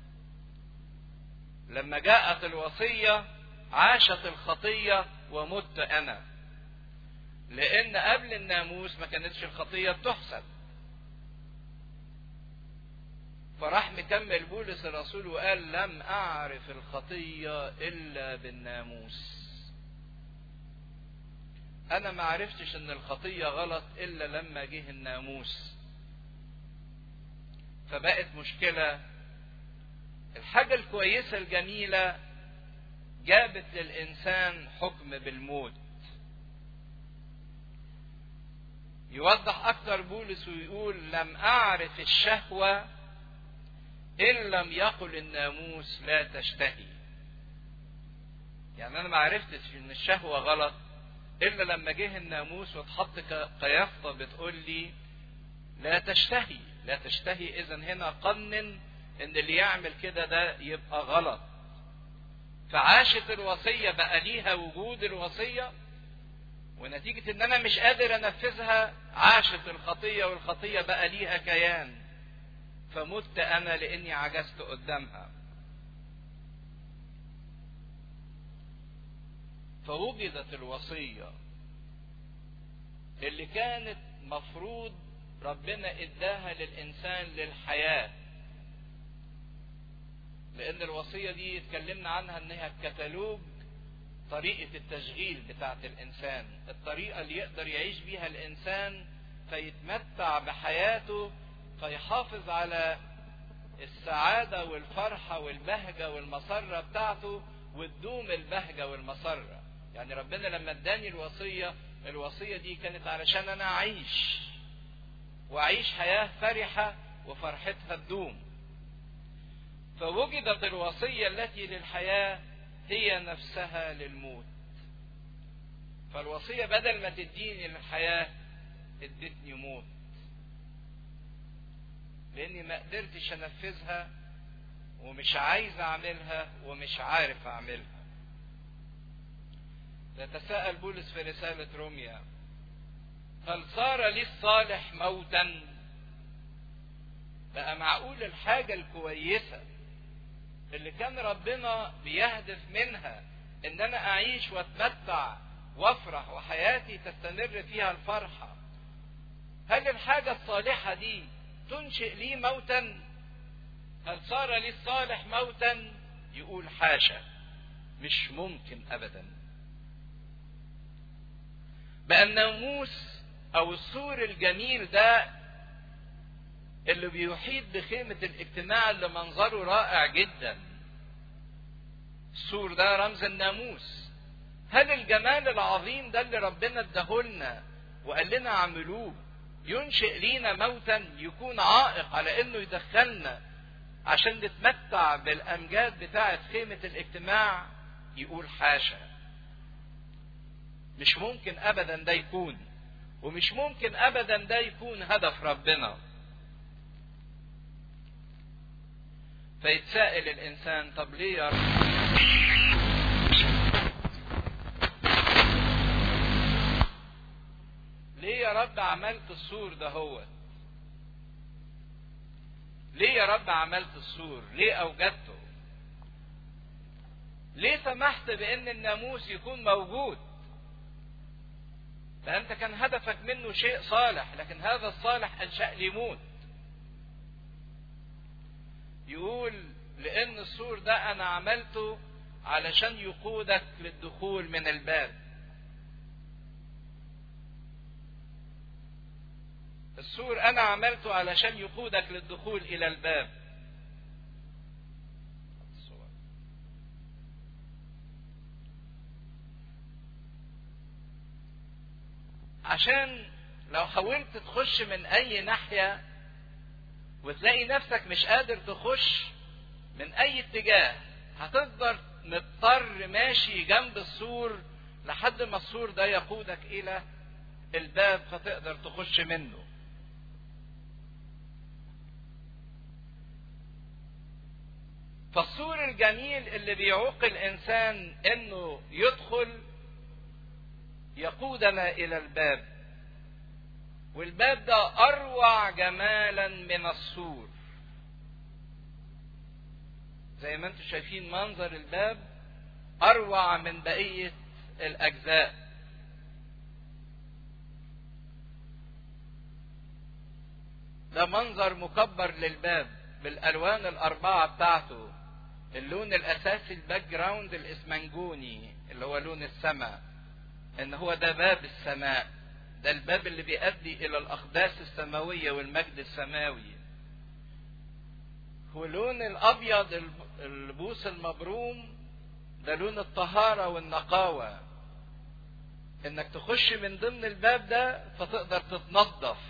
لما جاءت الوصيه عاشت الخطيه ومت انا لان قبل الناموس ما كانتش الخطيه بتحسب فراح مكمل بولس الرسول وقال لم اعرف الخطيه الا بالناموس انا ما عرفتش ان الخطيه غلط الا لما جه الناموس فبقت مشكله الحاجه الكويسه الجميله جابت للانسان حكم بالموت يوضح اكتر بولس ويقول لم اعرف الشهوه ان لم يقل الناموس لا تشتهي يعني انا ما عرفتش ان الشهوه غلط الا لما جه الناموس واتحط قيافطه بتقول لي لا تشتهي لا تشتهي اذا هنا قنن ان اللي يعمل كده ده يبقى غلط فعاشت الوصيه بقى ليها وجود الوصيه ونتيجة ان انا مش قادر انفذها عاشت الخطية والخطية بقى ليها كيان فمت انا لاني عجزت قدامها فوجدت الوصية اللي كانت مفروض ربنا اداها للانسان للحياة لان الوصية دي اتكلمنا عنها انها كتالوج طريقة التشغيل بتاعت الإنسان الطريقة اللي يقدر يعيش بيها الإنسان فيتمتع بحياته فيحافظ على السعادة والفرحة والبهجة والمسرة بتاعته وتدوم البهجة والمسرة يعني ربنا لما اداني الوصية الوصية دي كانت علشان أنا أعيش وأعيش حياة فرحة وفرحتها تدوم فوجدت الوصية التي للحياة هي نفسها للموت فالوصية بدل ما تديني للحياة ادتني موت لاني ما قدرتش انفذها ومش عايز اعملها ومش عارف اعملها يتساءل بولس في رسالة روميا هل صار لي الصالح موتا بقى معقول الحاجة الكويسة اللي كان ربنا بيهدف منها ان انا اعيش واتمتع وافرح وحياتي تستمر فيها الفرحة هل الحاجة الصالحة دي تنشئ لي موتا هل صار لي الصالح موتا يقول حاشا مش ممكن ابدا بقى الناموس او السور الجميل ده اللي بيحيط بخيمة الاجتماع اللي منظره رائع جدا السور ده رمز الناموس هل الجمال العظيم ده اللي ربنا اداهولنا وقال لنا اعملوه ينشئ لينا موتا يكون عائق على انه يدخلنا عشان نتمتع بالامجاد بتاعه خيمة الاجتماع يقول حاشا مش ممكن ابدا ده يكون ومش ممكن ابدا ده يكون هدف ربنا فيتساءل الانسان طب ليه يا رب ليه يا رب عملت السور ده هو ليه يا رب عملت السور ليه اوجدته ليه سمحت بان الناموس يكون موجود ده انت كان هدفك منه شيء صالح لكن هذا الصالح انشأ لي موت يقول لان السور ده انا عملته علشان يقودك للدخول من الباب السور انا عملته علشان يقودك للدخول الى الباب عشان لو حاولت تخش من اي ناحية وتلاقي نفسك مش قادر تخش من اي اتجاه هتفضل مضطر ماشي جنب السور لحد ما السور ده يقودك الى الباب فتقدر تخش منه فالسور الجميل اللي بيعوق الانسان انه يدخل يقودنا الى الباب والباب ده اروع جمالا من السور زي ما انتم شايفين منظر الباب اروع من بقيه الاجزاء ده منظر مكبر للباب بالالوان الاربعه بتاعته اللون الاساسي الباك جراوند الاسمنجوني اللي هو لون السماء ان هو ده باب السماء ده الباب اللي بيؤدي الى الاقداس السماويه والمجد السماوي ولون الابيض البوس المبروم ده لون الطهاره والنقاوه انك تخش من ضمن الباب ده فتقدر تتنظف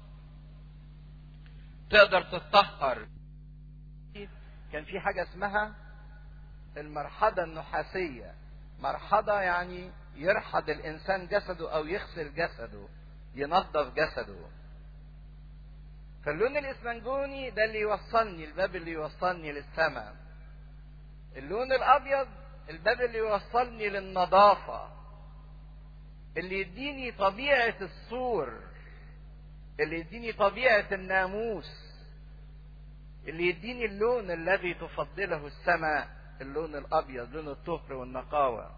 تقدر تتطهر كان في حاجه اسمها المرحضه النحاسيه مرحضه يعني يرحض الانسان جسده او يغسل جسده ينظف جسده فاللون الاسمنجوني ده اللي يوصلني الباب اللي يوصلني للسماء اللون الابيض الباب اللي يوصلني للنظافه اللي يديني طبيعه السور اللي يديني طبيعه الناموس اللي يديني اللون الذي تفضله السماء اللون الابيض لون الطهر والنقاوه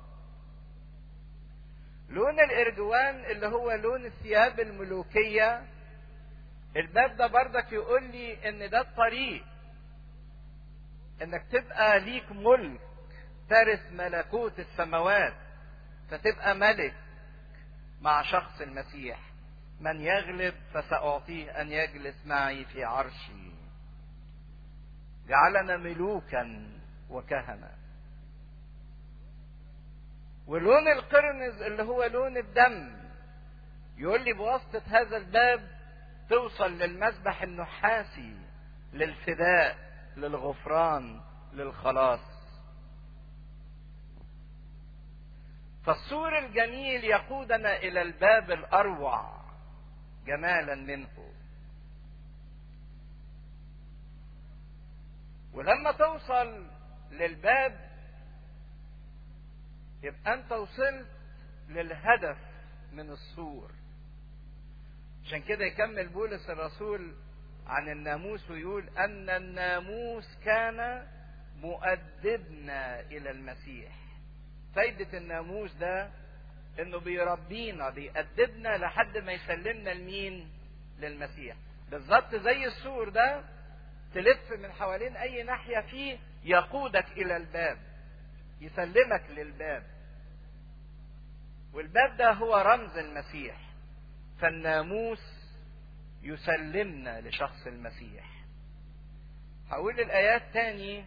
لون الارجوان اللي هو لون الثياب الملوكيه الباب ده بردك يقول لي ان ده الطريق انك تبقى ليك ملك ترث ملكوت السماوات فتبقى ملك مع شخص المسيح من يغلب فسأعطيه أن يجلس معي في عرشي جعلنا ملوكا وكهنة ولون القرنز اللي هو لون الدم يقول لي بواسطة هذا الباب توصل للمذبح النحاسي للفداء للغفران للخلاص فالسور الجميل يقودنا الى الباب الاروع جمالا منه ولما توصل للباب يبقى انت وصلت للهدف من السور عشان كده يكمل بولس الرسول عن الناموس ويقول ان الناموس كان مؤدبنا الى المسيح فايدة الناموس ده انه بيربينا بيأدبنا لحد ما يسلمنا لمين للمسيح بالظبط زي السور ده تلف من حوالين اي ناحية فيه يقودك الى الباب يسلمك للباب والباب ده هو رمز المسيح فالناموس يسلمنا لشخص المسيح هقول الآيات تاني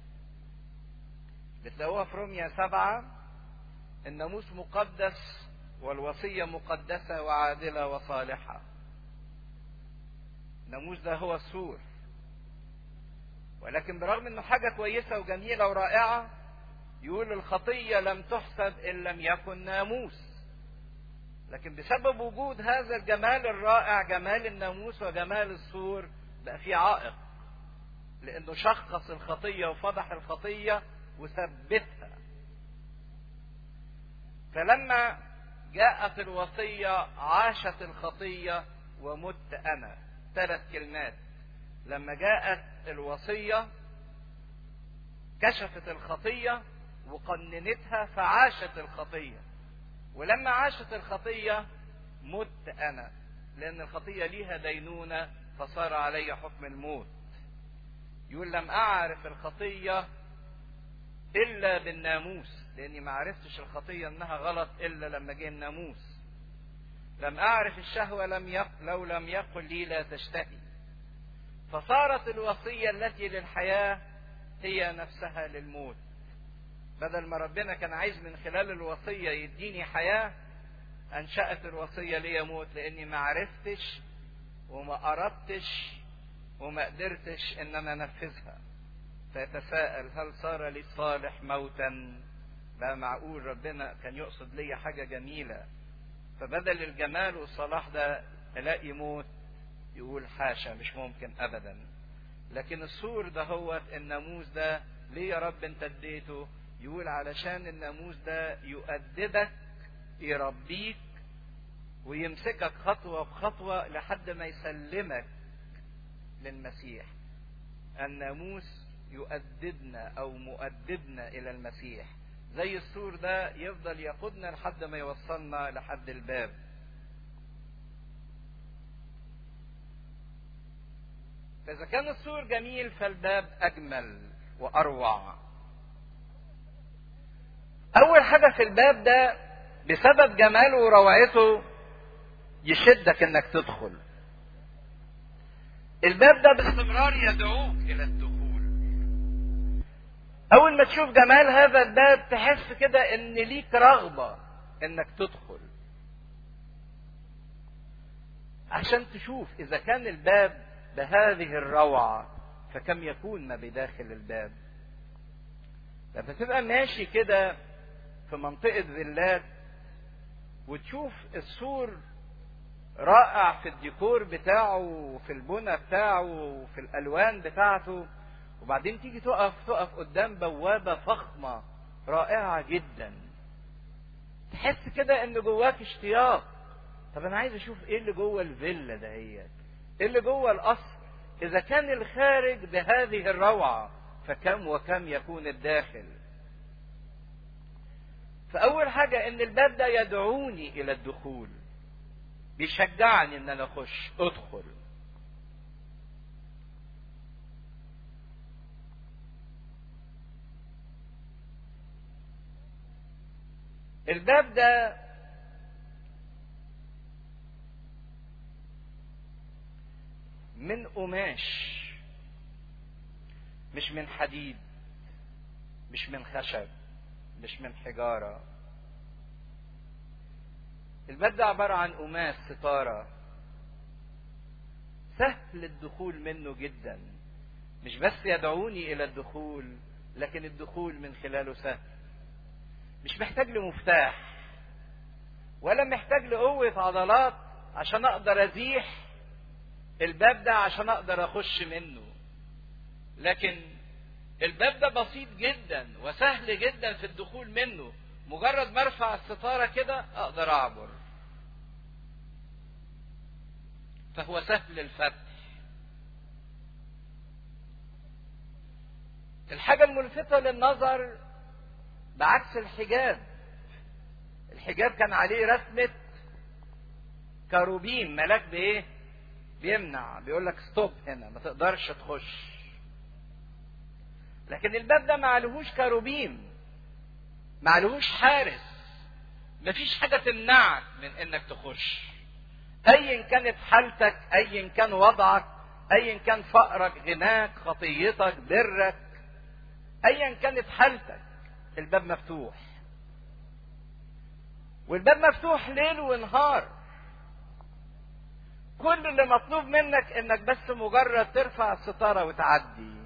بتلاقوها في روميا سبعة الناموس مقدس والوصية مقدسة وعادلة وصالحة الناموس ده هو السور ولكن برغم انه حاجة كويسة وجميلة ورائعة يقول الخطية لم تحسب ان لم يكن ناموس لكن بسبب وجود هذا الجمال الرائع جمال الناموس وجمال السور بقى في عائق لانه شخص الخطيه وفضح الخطيه وثبتها فلما جاءت الوصيه عاشت الخطيه ومت انا ثلاث كلمات لما جاءت الوصيه كشفت الخطيه وقننتها فعاشت الخطيه ولما عاشت الخطية مت أنا لأن الخطية ليها دينونة فصار علي حكم الموت يقول لم أعرف الخطية إلا بالناموس لأني ما عرفتش الخطية إنها غلط إلا لما جه الناموس لم أعرف الشهوة لم يق... لو لم يقل لي لا تشتهي فصارت الوصية التي للحياة هي نفسها للموت بدل ما ربنا كان عايز من خلال الوصية يديني حياة أنشأت الوصية لي موت لأني ما عرفتش وما أردتش وما قدرتش إن أنا أنفذها فيتساءل هل صار لي الصالح موتا بقى معقول ربنا كان يقصد لي حاجة جميلة فبدل الجمال والصلاح ده الاقي موت يقول حاشا مش ممكن ابدا لكن السور ده هو الناموس ده ليه يا رب انت اديته يقول علشان الناموس ده يؤدبك يربيك ويمسكك خطوة بخطوة لحد ما يسلمك للمسيح الناموس يؤدبنا او مؤدبنا الى المسيح زي السور ده يفضل يقودنا لحد ما يوصلنا لحد الباب فإذا كان السور جميل فالباب أجمل وأروع أول حاجة في الباب ده بسبب جماله وروعته يشدك إنك تدخل الباب ده باستمرار يدعوك إلى الدخول أول ما تشوف جمال هذا الباب تحس كده إن ليك رغبة إنك تدخل عشان تشوف إذا كان الباب بهذه الروعة فكم يكون ما بداخل الباب لما تبقى ماشي كده في منطقة فيلات وتشوف السور رائع في الديكور بتاعه وفي البنى بتاعه وفي الألوان بتاعته وبعدين تيجي تقف تقف قدام بوابة فخمة رائعة جدا تحس كده ان جواك اشتياق طب انا عايز اشوف ايه اللي جوه الفيلا دهيت ايه اللي جوه القصر اذا كان الخارج بهذه الروعة فكم وكم يكون الداخل فاول حاجة ان الباب ده يدعوني الى الدخول بيشجعني ان انا اخش ادخل الباب ده من قماش مش من حديد مش من خشب مش من حجارة الباب ده عبارة عن قماش ستارة سهل الدخول منه جدا مش بس يدعوني إلى الدخول لكن الدخول من خلاله سهل مش محتاج لمفتاح ولا محتاج لقوة عضلات عشان أقدر أزيح الباب ده عشان أقدر أخش منه لكن الباب ده بسيط جدا وسهل جدا في الدخول منه مجرد ما ارفع الستارة كده أقدر أعبر فهو سهل الفتح الحاجة الملفتة للنظر بعكس الحجاب الحجاب كان عليه رسمة كروبين ملاك بايه بيمنع بيقول لك ستوب هنا ما تقدرش تخش لكن الباب ده ما عليهوش كروبين ما عليهوش حارس مفيش حاجة تمنعك من انك تخش ايا كانت حالتك ايا كان وضعك ايا كان فقرك غناك خطيتك برك ايا كانت حالتك الباب مفتوح والباب مفتوح ليل ونهار كل اللي مطلوب منك انك بس مجرد ترفع الستارة وتعدي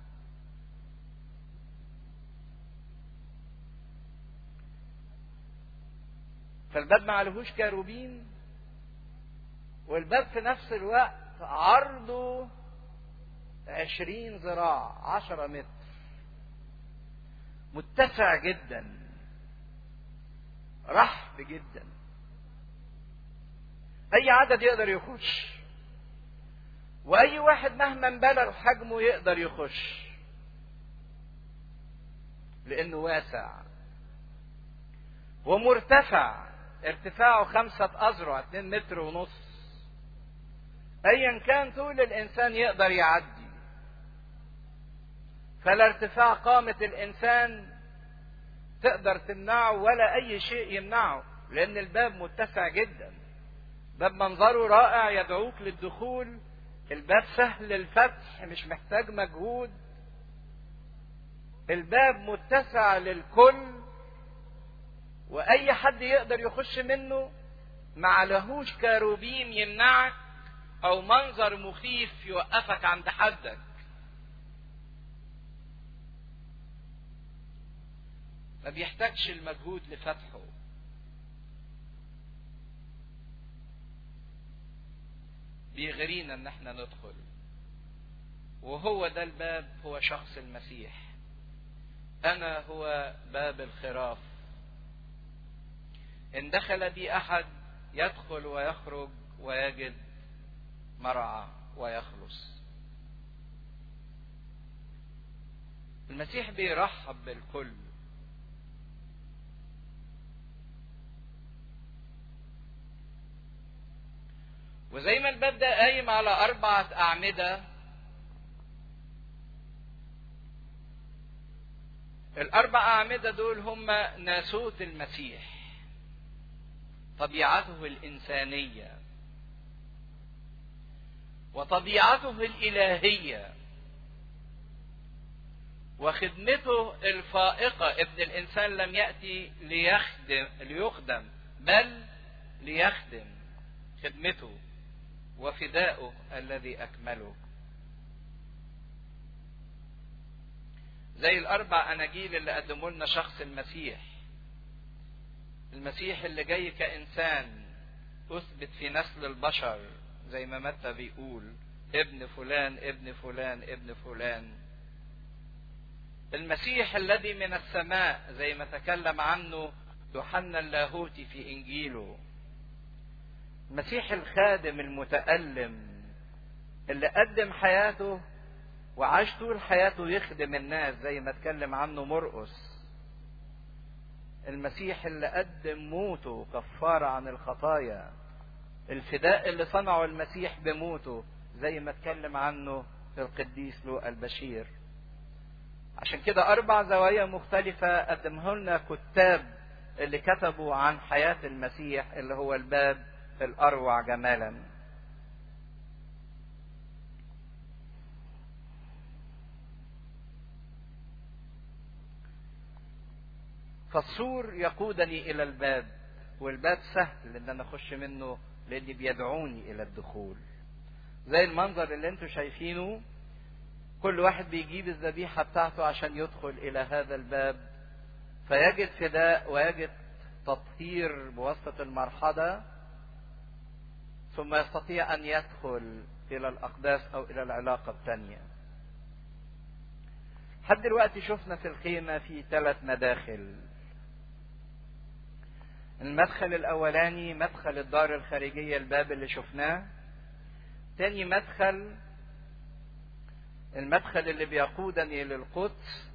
فالباب ما عليهوش كاروبين والباب في نفس الوقت عرضه عشرين ذراع عشرة متر متسع جدا رحب جدا اي عدد يقدر يخش واي واحد مهما بلغ حجمه يقدر يخش لانه واسع ومرتفع ارتفاعه خمسة أذرع اتنين متر ونص أيا كان طول الإنسان يقدر يعدي فلا ارتفاع قامة الإنسان تقدر تمنعه ولا أي شيء يمنعه لأن الباب متسع جدا باب منظره رائع يدعوك للدخول الباب سهل الفتح مش محتاج مجهود الباب متسع للكل واي حد يقدر يخش منه ما لهوش كاروبيم يمنعك او منظر مخيف يوقفك عند حدك ما بيحتاجش المجهود لفتحه بيغرينا ان احنا ندخل وهو ده الباب هو شخص المسيح انا هو باب الخراف ان دخل بي احد يدخل ويخرج ويجد مرعى ويخلص المسيح بيرحب بالكل وزي ما الباب ده قايم على أربعة أعمدة الأربع أعمدة دول هم ناسوت المسيح طبيعته الإنسانية وطبيعته الإلهية وخدمته الفائقة ابن الإنسان لم يأتي ليخدم ليخدم بل ليخدم خدمته وفداؤه الذي أكمله زي الأربع أناجيل اللي قدموا لنا شخص المسيح المسيح اللي جاي كإنسان أثبت في نسل البشر زي ما متى بيقول ابن فلان ابن فلان ابن فلان المسيح الذي من السماء زي ما تكلم عنه يوحنا اللاهوتي في إنجيله المسيح الخادم المتألم اللي قدم حياته وعاش طول حياته يخدم الناس زي ما اتكلم عنه مرقس المسيح اللي قدم موته كفارة عن الخطايا الفداء اللي صنعه المسيح بموته زي ما اتكلم عنه القديس لوقا البشير عشان كده أربع زوايا مختلفة قدمه لنا كتاب اللي كتبوا عن حياة المسيح اللي هو الباب الأروع جمالا فالسور يقودني إلى الباب والباب سهل إن أنا أخش منه لأن بيدعوني إلى الدخول زي المنظر اللي انتوا شايفينه كل واحد بيجيب الذبيحة بتاعته عشان يدخل إلى هذا الباب فيجد فداء ويجد تطهير بواسطة المرحلة ثم يستطيع أن يدخل إلى الأقداس أو إلى العلاقة الثانية لحد دلوقتي شفنا في الخيمة في ثلاث مداخل المدخل الأولاني مدخل الدار الخارجية الباب اللي شفناه تاني مدخل المدخل اللي بيقودني للقدس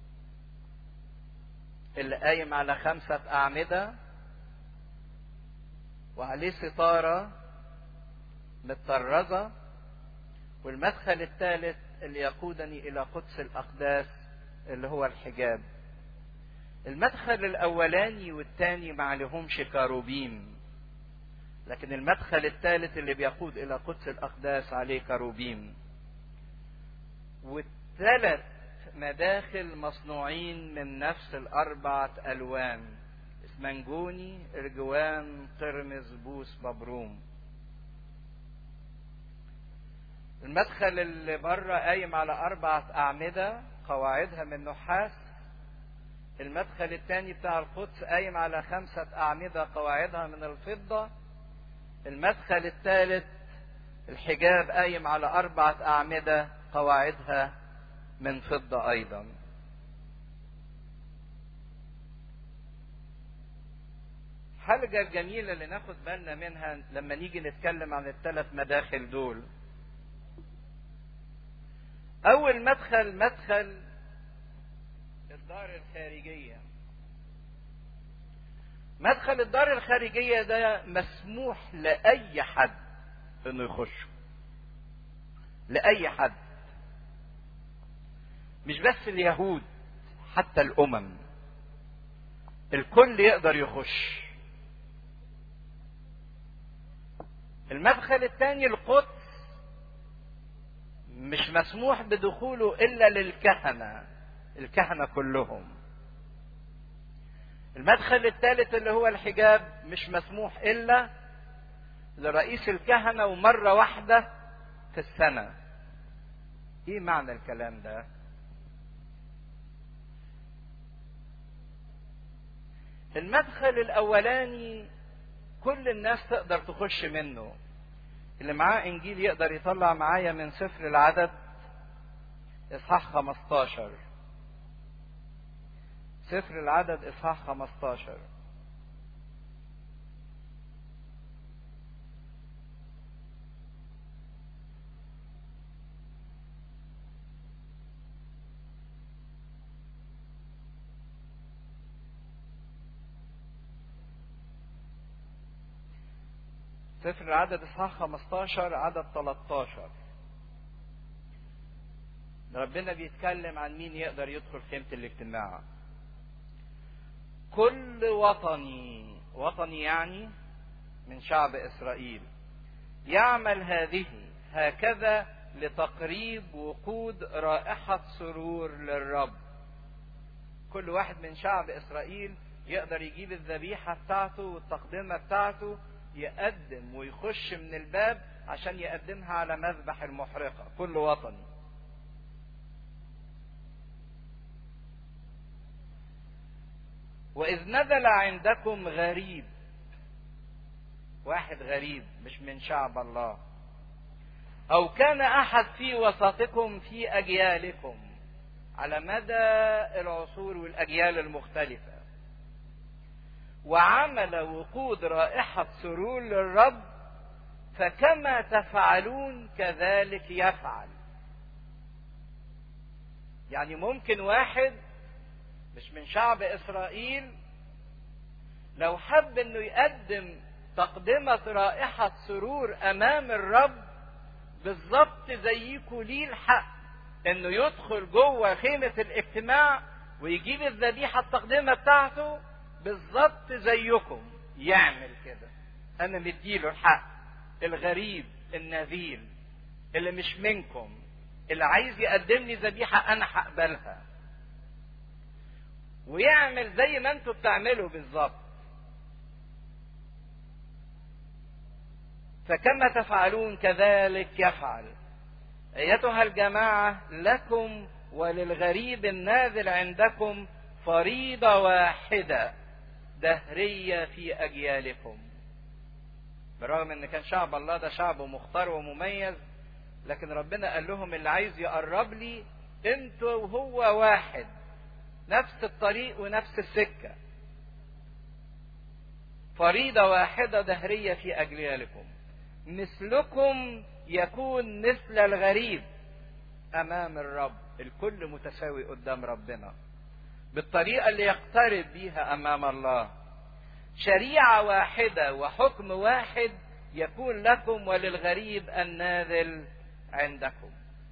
اللي قايم على خمسة أعمدة وعليه ستارة متطرزة والمدخل الثالث اللي يقودني إلى قدس الأقداس اللي هو الحجاب المدخل الأولاني والثاني ما عليهمش كاروبيم لكن المدخل الثالث اللي بيقود إلى قدس الأقداس عليه كاروبيم والثلاث مداخل مصنوعين من نفس الأربعة ألوان اسمنجوني ارجوان قرمز بوس ببروم المدخل اللي بره قايم على أربعة أعمدة قواعدها من نحاس المدخل الثاني بتاع القدس قايم على خمسة أعمدة قواعدها من الفضة المدخل الثالث الحجاب قايم على أربعة أعمدة قواعدها من فضة أيضا حاجة الجميلة اللي ناخد بالنا منها لما نيجي نتكلم عن الثلاث مداخل دول أول مدخل مدخل الدار الخارجية مدخل الدار الخارجية ده مسموح لأي حد إنه يخشه لأي حد مش بس اليهود حتى الأمم الكل يقدر يخش المدخل الثاني القدس مش مسموح بدخوله الا للكهنه الكهنه كلهم المدخل الثالث اللي هو الحجاب مش مسموح الا لرئيس الكهنه ومره واحده في السنه ايه معنى الكلام ده المدخل الاولاني كل الناس تقدر تخش منه اللي معاه انجيل يقدر يطلع معايا من سفر العدد اصحاح 15 سفر العدد اصحاح 15 سفر العدد اصحاح 15 عدد 13 ربنا بيتكلم عن مين يقدر يدخل خيمة الاجتماع كل وطني وطني يعني من شعب اسرائيل يعمل هذه هكذا لتقريب وقود رائحة سرور للرب كل واحد من شعب اسرائيل يقدر يجيب الذبيحة بتاعته والتقدمة بتاعته يقدم ويخش من الباب عشان يقدمها على مذبح المحرقة كل وطني وإذ نزل عندكم غريب واحد غريب مش من شعب الله أو كان أحد في وسطكم في أجيالكم على مدى العصور والأجيال المختلفة وعمل وقود رائحة سرور للرب فكما تفعلون كذلك يفعل يعني ممكن واحد مش من شعب إسرائيل لو حب انه يقدم تقدمة رائحة سرور امام الرب بالظبط زيكوا ليه الحق انه يدخل جوه خيمة الاجتماع ويجيب الذبيحة التقدمة بتاعته بالظبط زيكم يعمل كده انا مديله الحق الغريب النذيل اللي مش منكم اللي عايز يقدم لي ذبيحة انا هقبلها ويعمل زي ما انتوا بتعملوا بالظبط فكما تفعلون كذلك يفعل ايتها الجماعه لكم وللغريب النازل عندكم فريضه واحده دهريه في اجيالكم برغم ان كان شعب الله ده شعب مختار ومميز لكن ربنا قال لهم اللي عايز يقرب لي انتوا وهو واحد نفس الطريق ونفس السكه فريضه واحده دهريه في اجيالكم مثلكم يكون مثل الغريب امام الرب الكل متساوي قدام ربنا بالطريقه اللي يقترب بيها امام الله شريعه واحده وحكم واحد يكون لكم وللغريب النازل عندكم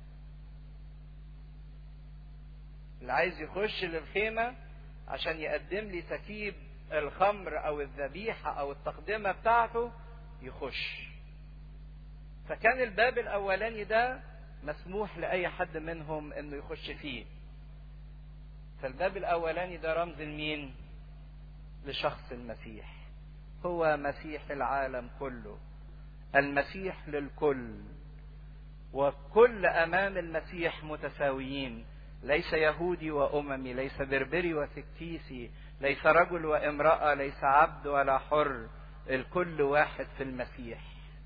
اللي عايز يخش للخيمه عشان يقدم لي تكيب الخمر او الذبيحه او التقدمه بتاعته يخش فكان الباب الاولاني ده مسموح لاي حد منهم انه يخش فيه فالباب الاولاني ده رمز لمين لشخص المسيح هو مسيح العالم كله المسيح للكل والكل امام المسيح متساويين ليس يهودي واممي ليس بربري وسكتيسي ليس رجل وامراه ليس عبد ولا حر الكل واحد في المسيح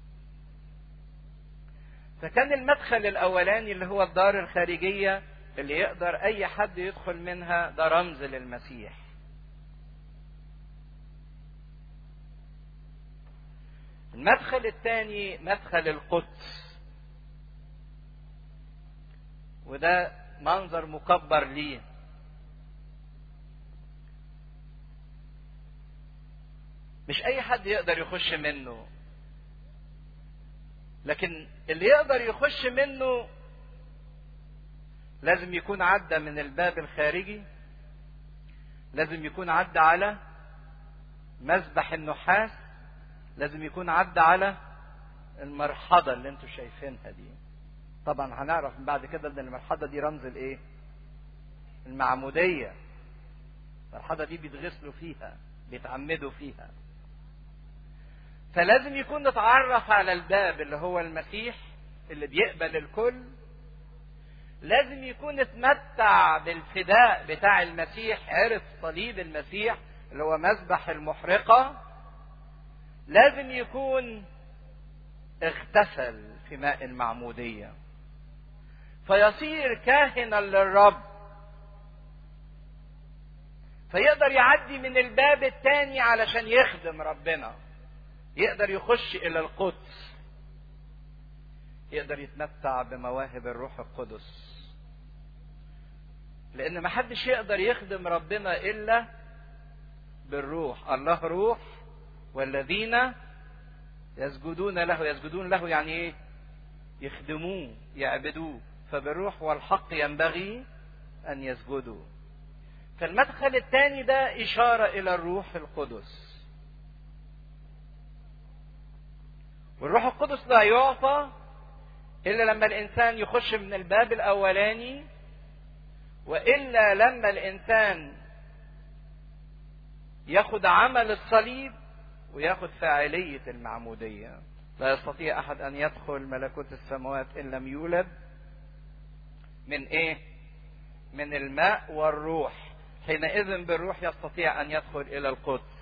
فكان المدخل الاولاني اللي هو الدار الخارجيه اللي يقدر اي حد يدخل منها ده رمز للمسيح المدخل الثاني مدخل القدس وده منظر مكبر ليه مش اي حد يقدر يخش منه لكن اللي يقدر يخش منه لازم يكون عدى من الباب الخارجي لازم يكون عدى على مذبح النحاس لازم يكون عدى على المرحضة اللي انتوا شايفينها دي طبعا هنعرف بعد كده ان المرحضة دي رمز الايه المعمودية المرحضة دي بيتغسلوا فيها بيتعمدوا فيها فلازم يكون نتعرف على الباب اللي هو المسيح اللي بيقبل الكل لازم يكون اتمتع بالفداء بتاع المسيح عرف صليب المسيح اللي هو مذبح المحرقة لازم يكون اغتسل في ماء المعمودية فيصير كاهنا للرب فيقدر يعدي من الباب الثاني علشان يخدم ربنا يقدر يخش الى القدس يقدر يتمتع بمواهب الروح القدس لان ما حدش يقدر يخدم ربنا الا بالروح الله روح والذين يسجدون له يسجدون له يعني ايه يخدموه يعبدوه فبالروح والحق ينبغي ان يسجدوا فالمدخل الثاني ده اشاره الى الروح القدس والروح القدس لا يعطى الا لما الانسان يخش من الباب الاولاني والا لما الانسان ياخد عمل الصليب وياخد فاعليه المعموديه لا يستطيع احد ان يدخل ملكوت السماوات ان لم يولد من ايه من الماء والروح حينئذ بالروح يستطيع ان يدخل الى القدس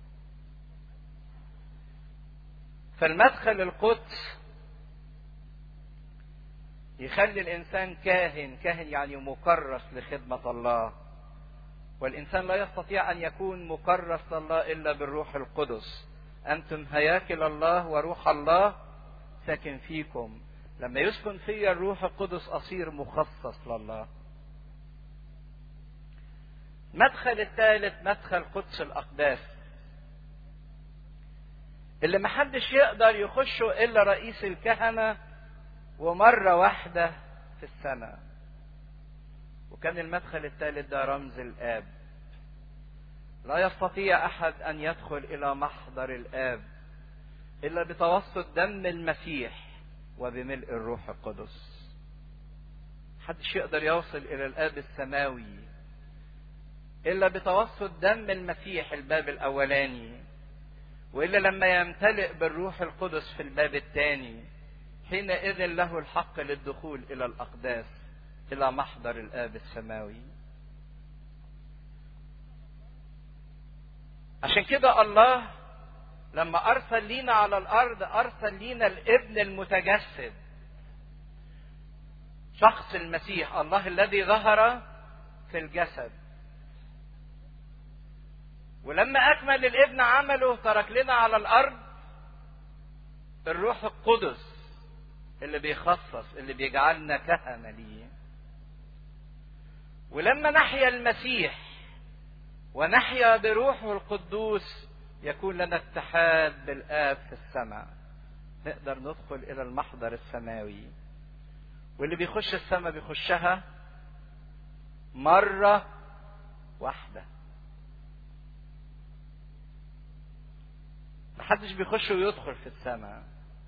فالمدخل القدس يخلي الانسان كاهن كاهن يعني مكرس لخدمه الله والانسان لا يستطيع ان يكون مكرس لله الا بالروح القدس انتم هياكل الله وروح الله ساكن فيكم لما يسكن في الروح القدس اصير مخصص لله المدخل الثالث مدخل قدس الاقداس اللي محدش يقدر يخشه الا رئيس الكهنه ومره واحده في السنه وكان المدخل الثالث ده رمز الاب لا يستطيع احد ان يدخل الى محضر الاب الا بتوسط دم المسيح وبملء الروح القدس محدش يقدر يوصل الى الاب السماوي الا بتوسط دم المسيح الباب الاولاني والا لما يمتلئ بالروح القدس في الباب الثاني حينئذ له الحق للدخول الى الاقداس الى محضر الاب السماوي عشان كده الله لما ارسل لينا على الارض ارسل لينا الابن المتجسد شخص المسيح الله الذي ظهر في الجسد ولما اكمل الابن عمله ترك لنا على الارض الروح القدس اللي بيخصص اللي بيجعلنا كهنه ليه ولما نحيا المسيح ونحيا بروحه القدوس يكون لنا اتحاد بالآب في السماء نقدر ندخل إلى المحضر السماوي واللي بيخش السماء بيخشها مرة واحدة محدش بيخش ويدخل في السماء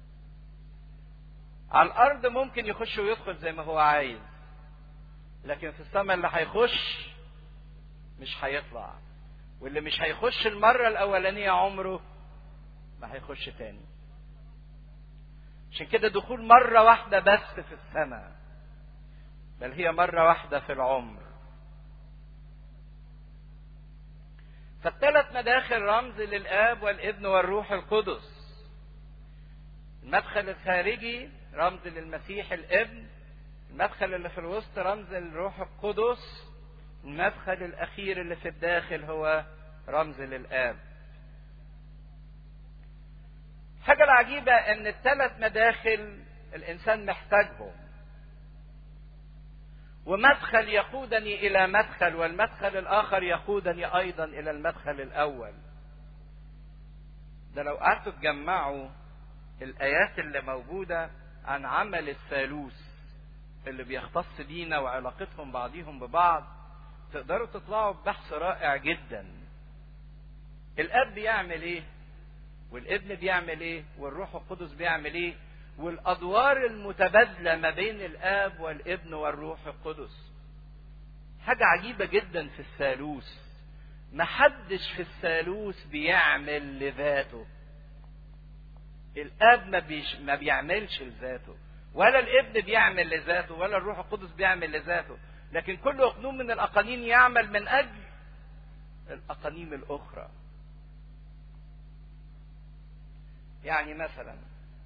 على الأرض ممكن يخش ويدخل زي ما هو عايز لكن في السماء اللي هيخش مش هيطلع واللي مش هيخش المرة الأولانية عمره ما هيخش تاني عشان كده دخول مرة واحدة بس في السماء بل هي مرة واحدة في العمر فالثلاث مداخل رمز للآب والابن والروح القدس المدخل الخارجي رمز للمسيح الابن المدخل اللي في الوسط رمز للروح القدس المدخل الأخير اللي في الداخل هو رمز للآب الحاجة العجيبة إن الثلاث مداخل الإنسان محتاجهم ومدخل يقودني إلى مدخل والمدخل الآخر يقودني أيضا إلى المدخل الأول ده لو قعدتوا تجمعوا الآيات اللي موجودة عن عمل الثالوث اللي بيختص بينا وعلاقتهم بعضيهم ببعض تقدروا تطلعوا ببحث رائع جدا الاب بيعمل ايه والابن بيعمل ايه والروح القدس بيعمل ايه والادوار المتبادله ما بين الاب والابن والروح القدس حاجه عجيبه جدا في الثالوث محدش في الثالوث بيعمل لذاته الاب ما, بيش ما بيعملش لذاته ولا الابن بيعمل لذاته ولا الروح القدس بيعمل لذاته لكن كل اقنوم من الاقانيم يعمل من اجل الاقانيم الاخرى يعني مثلا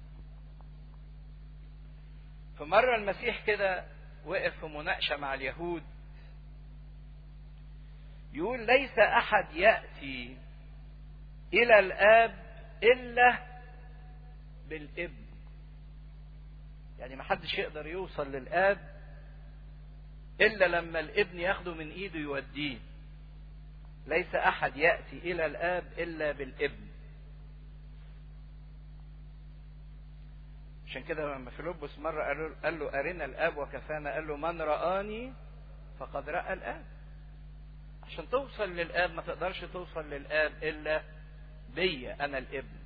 في مرة المسيح كده وقف في مناقشة مع اليهود يقول ليس أحد يأتي إلى الآب إلا بالابن يعني ما حدش يقدر يوصل للآب إلا لما الابن ياخده من إيده يوديه ليس أحد يأتي إلى الآب إلا بالابن عشان كده لما فيلبس مرة قال له, قال له أرنا الآب وكفانا قال له من رآني فقد رأى الآب عشان توصل للآب ما تقدرش توصل للآب إلا بيا أنا الابن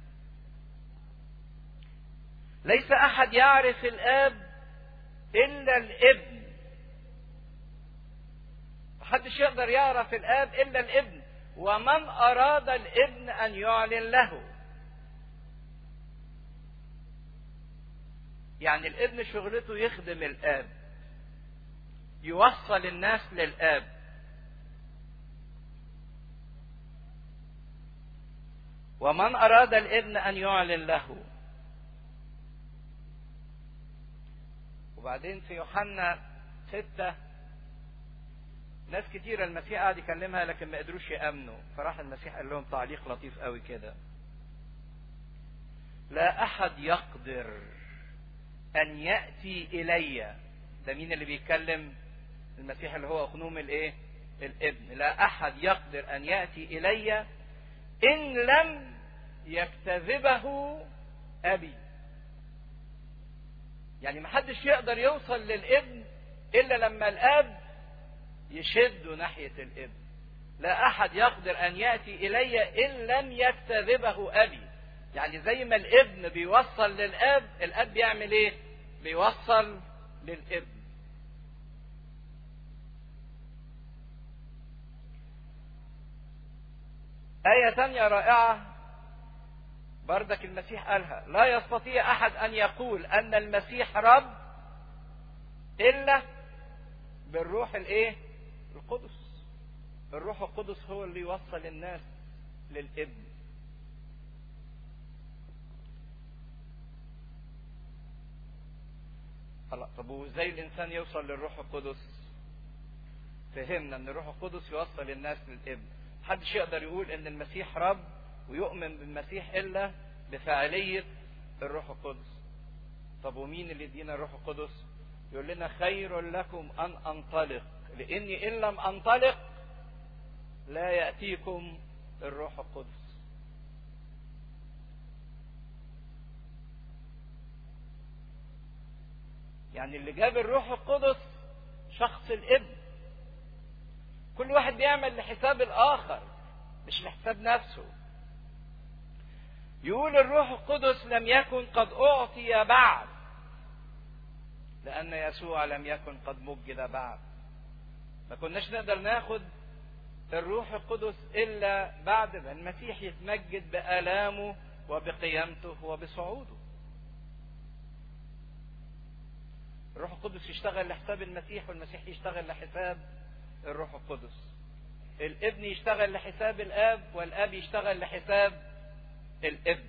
ليس أحد يعرف الآب إلا الابن محدش يقدر يعرف الآب إلا الابن ومن أراد الابن أن يعلن له يعني الابن شغلته يخدم الاب يوصل الناس للاب ومن اراد الابن ان يعلن له وبعدين في يوحنا ستة ناس كتير المسيح قاعد يكلمها لكن ما قدروش يأمنوا فراح المسيح قال لهم تعليق لطيف قوي كده لا أحد يقدر أن يأتي إلي ده مين اللي بيتكلم المسيح اللي هو أخنوم الإيه الابن لا أحد يقدر أن يأتي إلي إن لم يكتذبه أبي يعني ما حدش يقدر يوصل للابن إلا لما الأب يشده ناحية الابن لا أحد يقدر أن يأتي إلي إن لم يكتذبه أبي يعني زي ما الابن بيوصل للاب الاب بيعمل ايه بيوصل للابن آية تانية رائعة بردك المسيح قالها لا يستطيع أحد أن يقول أن المسيح رب إلا بالروح الإيه؟ القدس الروح القدس هو اللي يوصل الناس للابن خلاص طب وازاي الانسان يوصل للروح القدس فهمنا ان الروح القدس يوصل الناس للابن محدش يقدر يقول ان المسيح رب ويؤمن بالمسيح الا بفاعليه الروح القدس طب ومين اللي يدينا الروح القدس يقول لنا خير لكم ان انطلق لاني ان لم انطلق لا ياتيكم الروح القدس يعني اللي جاب الروح القدس شخص الابن كل واحد بيعمل لحساب الاخر مش لحساب نفسه يقول الروح القدس لم يكن قد اعطي بعد لان يسوع لم يكن قد مجد بعد ما كناش نقدر ناخد الروح القدس الا بعد ما المسيح يتمجد بالامه وبقيامته وبصعوده الروح القدس يشتغل لحساب المسيح والمسيح يشتغل لحساب الروح القدس الابن يشتغل لحساب الاب والاب يشتغل لحساب الابن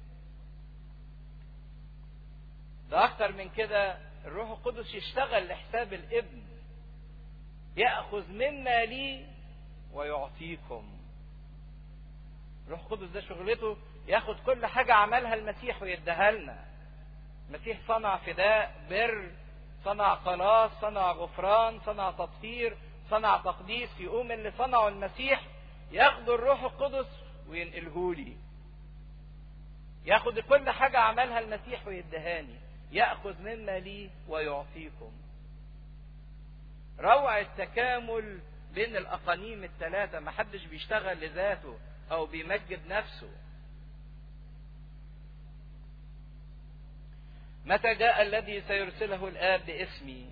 ده اكتر من كده الروح القدس يشتغل لحساب الابن ياخذ مما لي ويعطيكم الروح القدس ده شغلته ياخد كل حاجه عملها المسيح ويديها لنا المسيح صنع فداء بر صنع خلاص صنع غفران صنع تطهير صنع تقديس يقوم اللي صنعه المسيح ياخد الروح القدس وينقله لي ياخد كل حاجة عملها المسيح ويدهاني يأخذ مما لي ويعطيكم روع التكامل بين الأقانيم الثلاثة ما حدش بيشتغل لذاته أو بيمجد نفسه متى جاء الذي سيرسله الآب باسمي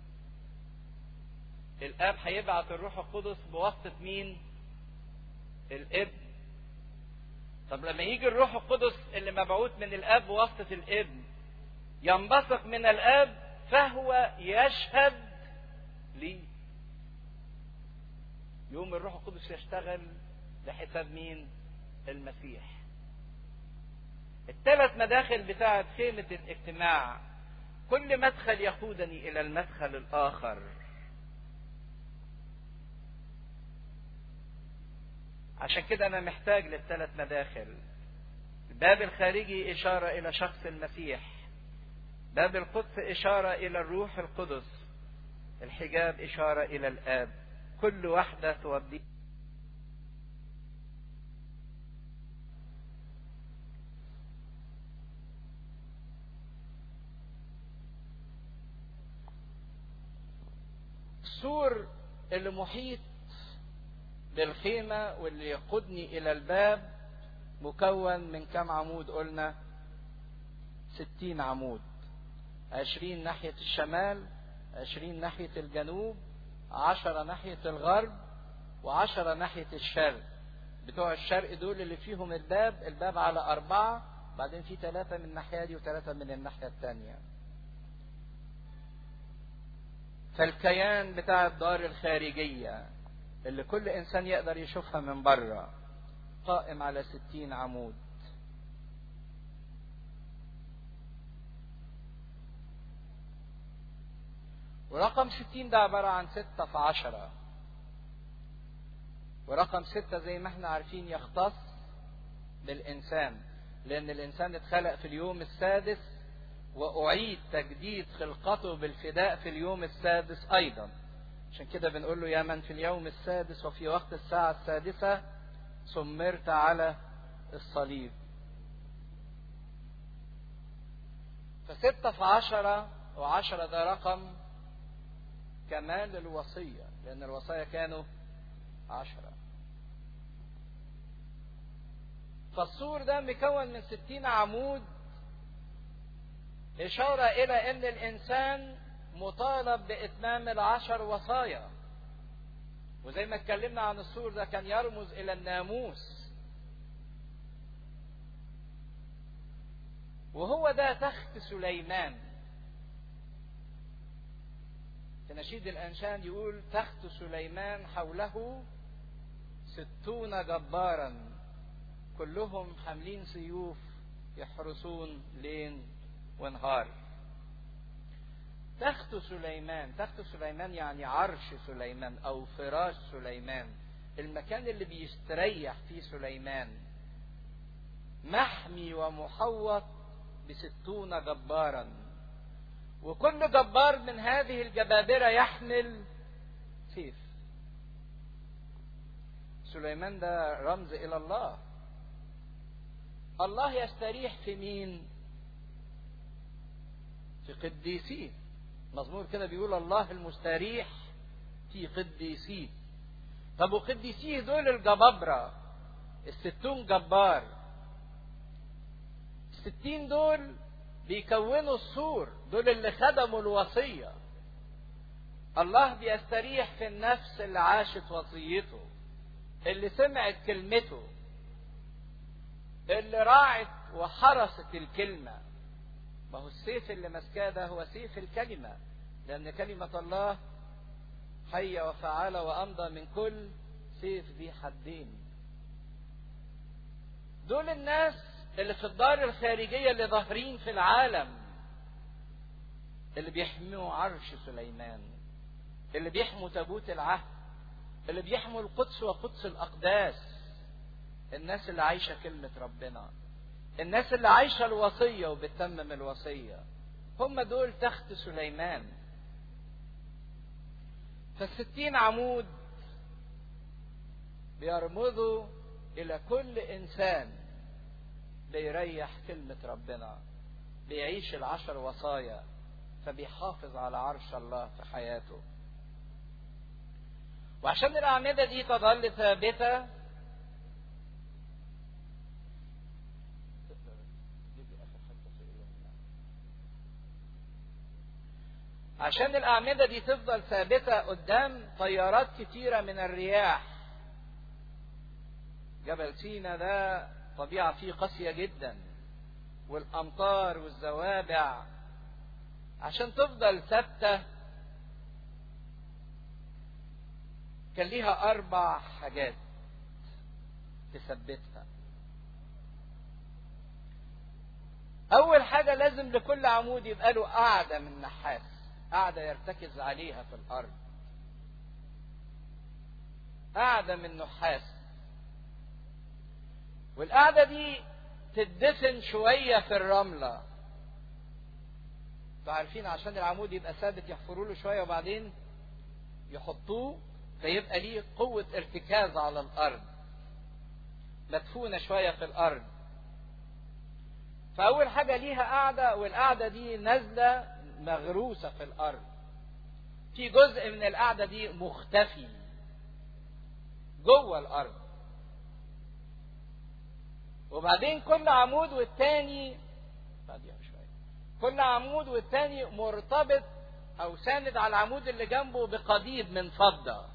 الآب هيبعت الروح القدس بواسطة مين الابن طب لما يجي الروح القدس اللي مبعوث من الآب بواسطة الابن ينبثق من الآب فهو يشهد لي يوم الروح القدس يشتغل لحساب مين المسيح الثلاث مداخل بتاعة خيمة الاجتماع كل مدخل يقودني إلى المدخل الآخر عشان كده أنا محتاج للثلاث مداخل الباب الخارجي إشارة إلى شخص المسيح باب القدس إشارة إلى الروح القدس الحجاب إشارة إلى الآب كل واحدة تودي السور اللي محيط بالخيمة واللي يقودني إلى الباب مكون من كم عمود قلنا ستين عمود عشرين ناحية الشمال عشرين ناحية الجنوب عشرة ناحية الغرب وعشرة ناحية الشرق بتوع الشرق دول اللي فيهم الباب الباب على أربعة بعدين في ثلاثة من الناحية دي وثلاثة من الناحية الثانية فالكيان بتاع الدار الخارجية اللي كل إنسان يقدر يشوفها من بره قائم على ستين عمود ورقم ستين ده عبارة عن ستة في عشرة ورقم ستة زي ما احنا عارفين يختص بالإنسان لأن الإنسان اتخلق في اليوم السادس وأعيد تجديد خلقته بالفداء في اليوم السادس أيضا عشان كده بنقول له يا من في اليوم السادس وفي وقت الساعة السادسة سمرت على الصليب فستة في عشرة وعشرة ده رقم كمال الوصية لأن الوصايا كانوا عشرة فالسور ده مكون من ستين عمود إشارة إلى أن الإنسان مطالب بإتمام العشر وصايا وزي ما اتكلمنا عن السور ده كان يرمز إلى الناموس وهو ده تخت سليمان في نشيد الأنشان يقول تخت سليمان حوله ستون جبارا كلهم حاملين سيوف يحرسون ليل ونهار تخت سليمان تخت سليمان يعني عرش سليمان او فراش سليمان المكان اللي بيستريح فيه سليمان محمي ومحوط بستون جبارا وكل جبار من هذه الجبابرة يحمل سيف سليمان ده رمز إلى الله الله يستريح في مين في قديسيه مزمور كده بيقول الله المستريح في قديسيه طب وقديسيه دول الجبابرة الستون جبار الستين دول بيكونوا السور دول اللي خدموا الوصية الله بيستريح في النفس اللي عاشت وصيته اللي سمعت كلمته اللي راعت وحرست الكلمة ما هو السيف اللي ماسكاه ده هو سيف الكلمة لأن كلمة الله حية وفعالة وأمضى من كل سيف ذي حدين دول الناس اللي في الدار الخارجية اللي ظاهرين في العالم اللي بيحموا عرش سليمان اللي بيحموا تابوت العهد اللي بيحموا القدس وقدس الأقداس الناس اللي عايشة كلمة ربنا الناس اللي عايشة الوصية وبتتمم الوصية هم دول تخت سليمان فالستين عمود بيرمزوا إلى كل إنسان بيريح كلمة ربنا بيعيش العشر وصايا فبيحافظ على عرش الله في حياته وعشان الأعمدة دي تظل ثابتة عشان الأعمدة دي تفضل ثابتة قدام تيارات كتيرة من الرياح جبل سينا ده طبيعة فيه قاسية جدا والأمطار والزوابع عشان تفضل ثابتة كان ليها أربع حاجات تثبتها أول حاجة لازم لكل عمود يبقى له قاعدة من نحاس قاعدة يرتكز عليها في الأرض قاعدة من نحاس والقاعدة دي تدفن شوية في الرملة انتوا عارفين عشان العمود يبقى ثابت يحفروا له شوية وبعدين يحطوه فيبقى ليه قوة ارتكاز على الأرض مدفونة شوية في الأرض فأول حاجة ليها قاعدة والقاعدة دي نازلة مغروسة في الأرض في جزء من القاعدة دي مختفي جوه الأرض وبعدين كل عمود والتاني بعديها شوية كل عمود والتاني مرتبط أو ساند على العمود اللي جنبه بقضيب من فضة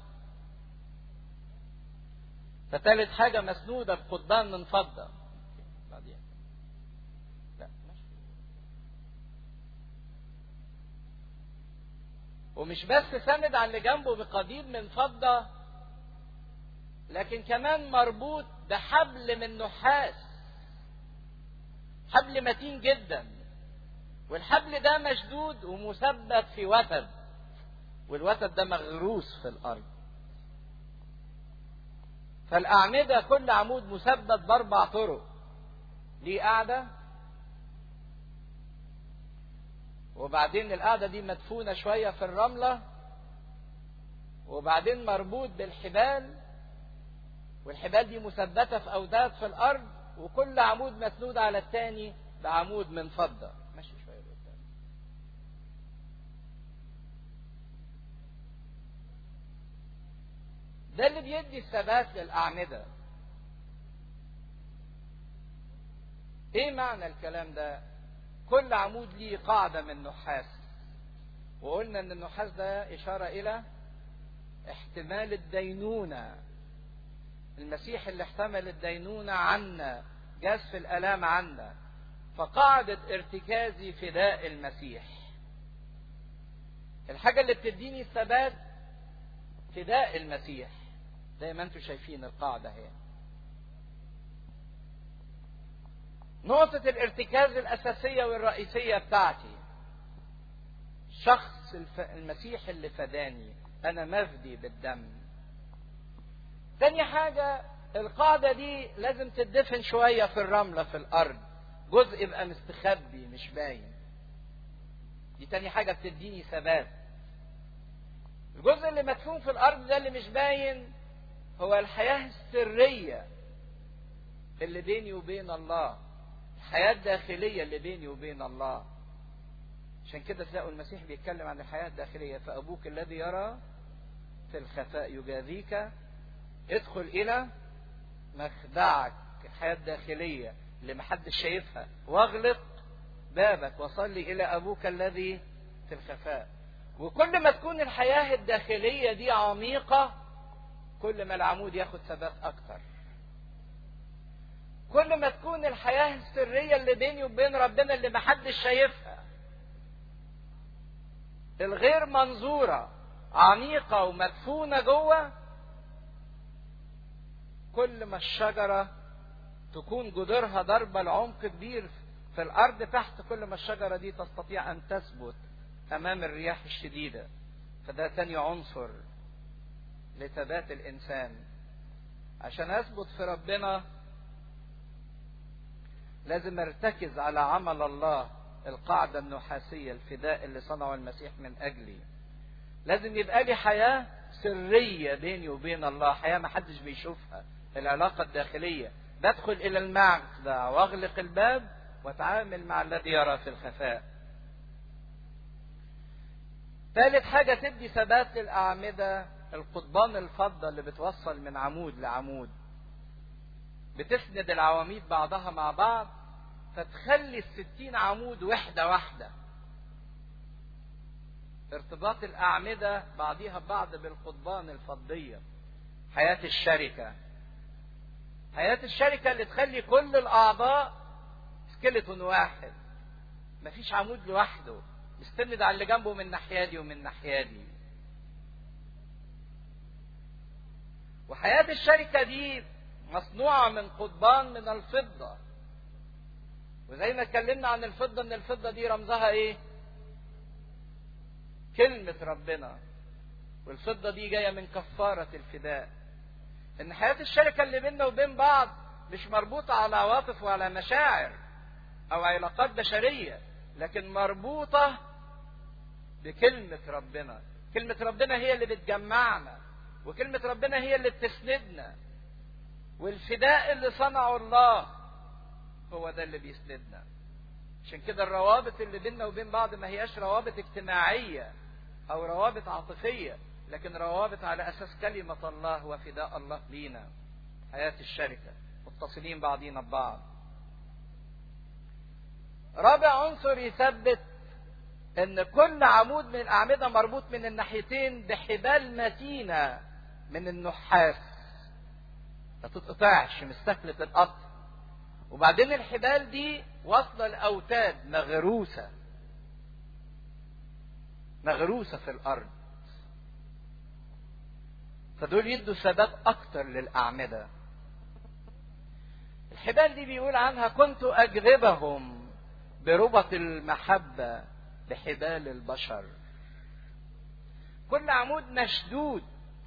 فتالت حاجة مسنودة بقضبان من فضة بعديها لا ماشي ومش بس سند على اللي جنبه بقضيب من فضة لكن كمان مربوط بحبل من نحاس حبل متين جدا والحبل ده مشدود ومثبت في وتد والوتد ده مغروس في الارض فالاعمده كل عمود مثبت باربع طرق ليه قاعده وبعدين القاعده دي مدفونه شويه في الرمله وبعدين مربوط بالحبال والحبال دي مثبته في اوداد في الارض وكل عمود مسنود على الثاني بعمود من فضه ماشي شويه قدام ده اللي بيدي الثبات للاعمده ايه معنى الكلام ده كل عمود ليه قاعده من نحاس وقلنا ان النحاس ده اشاره الى احتمال الدينونه المسيح اللي احتمل الدينونة عنا جاز في الآلام عنا فقاعدة ارتكازي فداء المسيح الحاجة اللي بتديني الثبات فداء المسيح زي ما انتم شايفين القاعدة هي نقطة الارتكاز الأساسية والرئيسية بتاعتي شخص المسيح اللي فداني أنا مفدي بالدم تاني حاجة القاعدة دي لازم تدفن شوية في الرملة في الأرض جزء يبقى مستخبي مش باين دي تاني حاجة بتديني ثبات الجزء اللي مدفون في الأرض ده اللي مش باين هو الحياة السرية اللي بيني وبين الله الحياة الداخلية اللي بيني وبين الله عشان كده تلاقوا المسيح بيتكلم عن الحياة الداخلية فأبوك الذي يرى في الخفاء يجازيك ادخل الى مخدعك الحياة الداخلية اللي محدش شايفها واغلق بابك وصلي الى ابوك الذي في الخفاء وكل ما تكون الحياة الداخلية دي عميقة كل ما العمود ياخد ثبات اكتر كل ما تكون الحياة السرية اللي بيني وبين ربنا اللي محدش شايفها الغير منظورة عميقة ومدفونة جوه كل ما الشجرة تكون جذورها ضربة لعمق كبير في الأرض تحت كل ما الشجرة دي تستطيع أن تثبت أمام الرياح الشديدة فده تاني عنصر لثبات الإنسان عشان أثبت في ربنا لازم ارتكز على عمل الله القاعدة النحاسية الفداء اللي صنعه المسيح من أجلي لازم يبقى لي حياة سرية بيني وبين الله حياة ما حدش بيشوفها العلاقة الداخلية بدخل إلى المخدع وأغلق الباب وأتعامل مع الذي يرى في الخفاء ثالث حاجة تدي ثبات للأعمدة القضبان الفضة اللي بتوصل من عمود لعمود بتسند العواميد بعضها مع بعض فتخلي الستين عمود وحدة واحدة ارتباط الأعمدة بعضها ببعض بالقضبان الفضية حياة الشركة حياة الشركة اللي تخلي كل الأعضاء سكيلتون واحد مفيش عمود لوحده مستند على اللي جنبه من ناحية دي ومن ناحية دي وحياة الشركة دي مصنوعة من قضبان من الفضة وزي ما اتكلمنا عن الفضة ان الفضة دي رمزها ايه كلمة ربنا والفضة دي جاية من كفارة الفداء ان حياة الشركة اللي بيننا وبين بعض مش مربوطة على عواطف وعلى مشاعر او علاقات بشرية لكن مربوطة بكلمة ربنا كلمة ربنا هي اللي بتجمعنا وكلمة ربنا هي اللي بتسندنا والفداء اللي صنعه الله هو ده اللي بيسندنا عشان كده الروابط اللي بيننا وبين بعض ما هياش روابط اجتماعية او روابط عاطفية لكن روابط على اساس كلمة الله وفداء الله لينا حياة الشركة متصلين بعضينا ببعض رابع عنصر يثبت ان كل عمود من الاعمده مربوط من الناحيتين بحبال متينه من النحاس ما تتقطعش مستهلة القطع وبعدين الحبال دي واصله لاوتاد مغروسه مغروسه في الارض فدول يدوا ثبات اكتر للاعمده الحبال دي بيقول عنها كنت اجذبهم بربط المحبه بحبال البشر كل عمود مشدود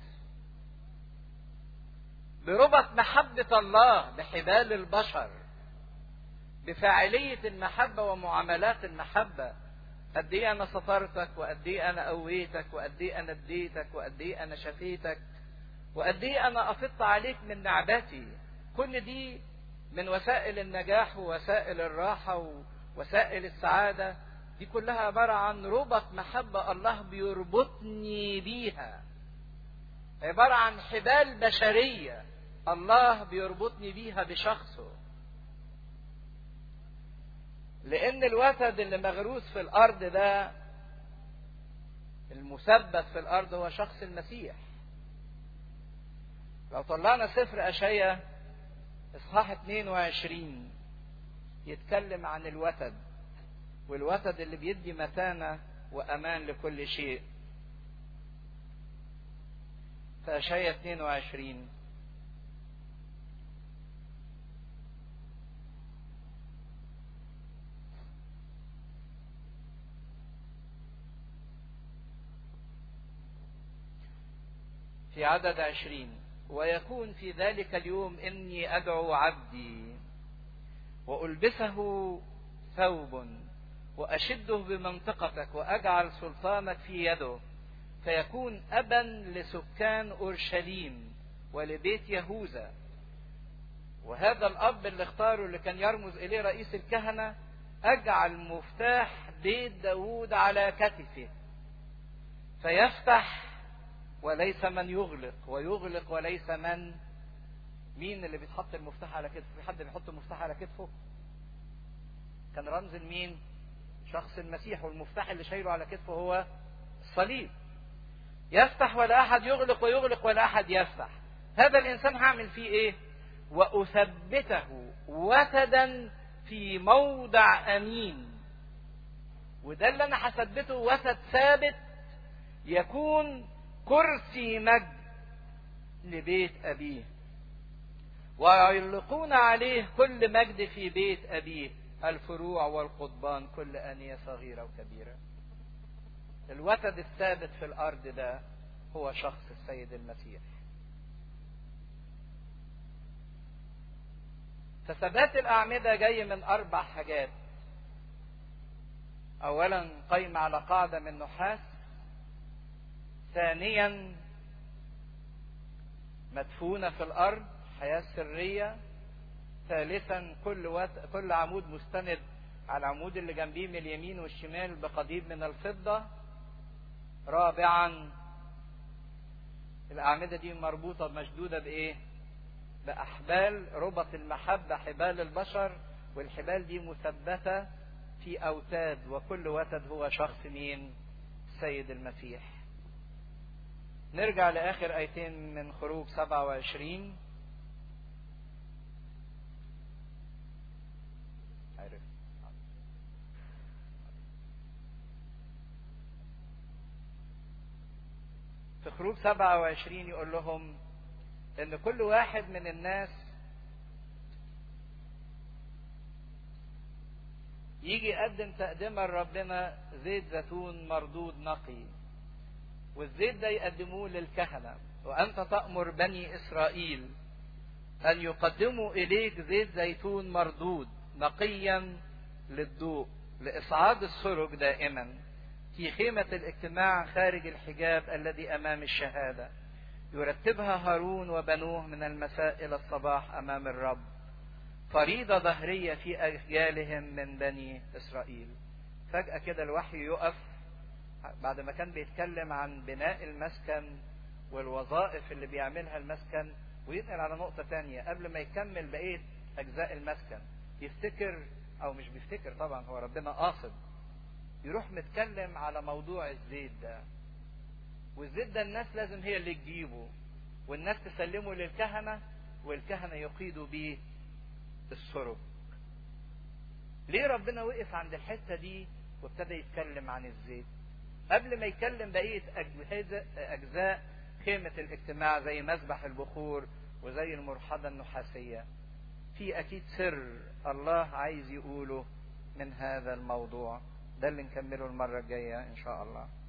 بربط محبة الله بحبال البشر بفاعلية المحبة ومعاملات المحبة قد ايه انا سترتك وقد ايه انا قويتك وقد ايه انا اديتك وقد ايه انا شفيتك وقد ايه انا افضت عليك من نعبتي كل دي من وسائل النجاح ووسائل الراحة ووسائل السعادة دي كلها عبارة عن ربط محبة الله بيربطني بيها عبارة عن حبال بشرية الله بيربطني بيها بشخصه لأن الوتد اللي مغروس في الأرض ده المثبت في الأرض هو شخص المسيح لو طلعنا سفر أشية إصحاح 22 يتكلم عن الوتد والوتد اللي بيدي متانة وأمان لكل شيء فأشية 22 في عدد عشرين ويكون في ذلك اليوم إني أدعو عبدي وألبسه ثوب وأشده بمنطقتك وأجعل سلطانك في يده فيكون أبا لسكان أورشليم ولبيت يهوذا وهذا الأب اللي اختاره اللي كان يرمز إليه رئيس الكهنة أجعل مفتاح بيت داود على كتفه فيفتح وليس من يغلق ويغلق وليس من مين اللي بيتحط المفتاح على كتفه في حد بيحط المفتاح على كتفه كان رمز لمين شخص المسيح والمفتاح اللي شايله على كتفه هو الصليب يفتح ولا احد يغلق ويغلق ولا احد يفتح هذا الانسان هعمل فيه ايه واثبته وتدا في موضع امين وده اللي انا هثبته وتد ثابت يكون كرسي مجد لبيت ابيه ويعلقون عليه كل مجد في بيت ابيه الفروع والقضبان كل انيه صغيره وكبيره الوتد الثابت في الارض ده هو شخص السيد المسيح فثبات الاعمده جاي من اربع حاجات اولا قيم على قاعده من نحاس ثانيا مدفونه في الارض حياه سريه ثالثا كل وت... كل عمود مستند على العمود اللي جنبيه من اليمين والشمال بقضيب من الفضه رابعا الأعمدة دي مربوطة مشدودة بإيه؟ بأحبال ربط المحبة حبال البشر والحبال دي مثبتة في أوتاد وكل وتد هو شخص مين؟ السيد المسيح نرجع لآخر آيتين من خروج 27 عرف في خروج 27 يقول لهم ان كل واحد من الناس يجي يقدم تقدمة لربنا زيت زيتون مردود نقي والزيت ده يقدموه للكهنة وأنت تأمر بني إسرائيل أن يقدموا إليك زيت زيتون مردود نقيا للضوء لإصعاد السرج دائما في خيمة الاجتماع خارج الحجاب الذي أمام الشهادة يرتبها هارون وبنوه من المساء إلى الصباح أمام الرب فريضة ظهرية في أجيالهم من بني إسرائيل فجأة كده الوحي يقف بعد ما كان بيتكلم عن بناء المسكن والوظائف اللي بيعملها المسكن وينقل على نقطة تانية قبل ما يكمل بقية أجزاء المسكن يفتكر أو مش بيفتكر طبعا هو ربنا قاصد يروح متكلم على موضوع الزيت ده والزيت ده الناس لازم هي اللي تجيبه والناس تسلمه للكهنة والكهنة يقيدوا بيه السرب ليه ربنا وقف عند الحتة دي وابتدى يتكلم عن الزيت قبل ما يتكلم بقية أجزاء خيمة الاجتماع زي مذبح البخور وزي المرحضة النحاسية في أكيد سر الله عايز يقوله من هذا الموضوع ده اللي نكمله المرة الجاية إن شاء الله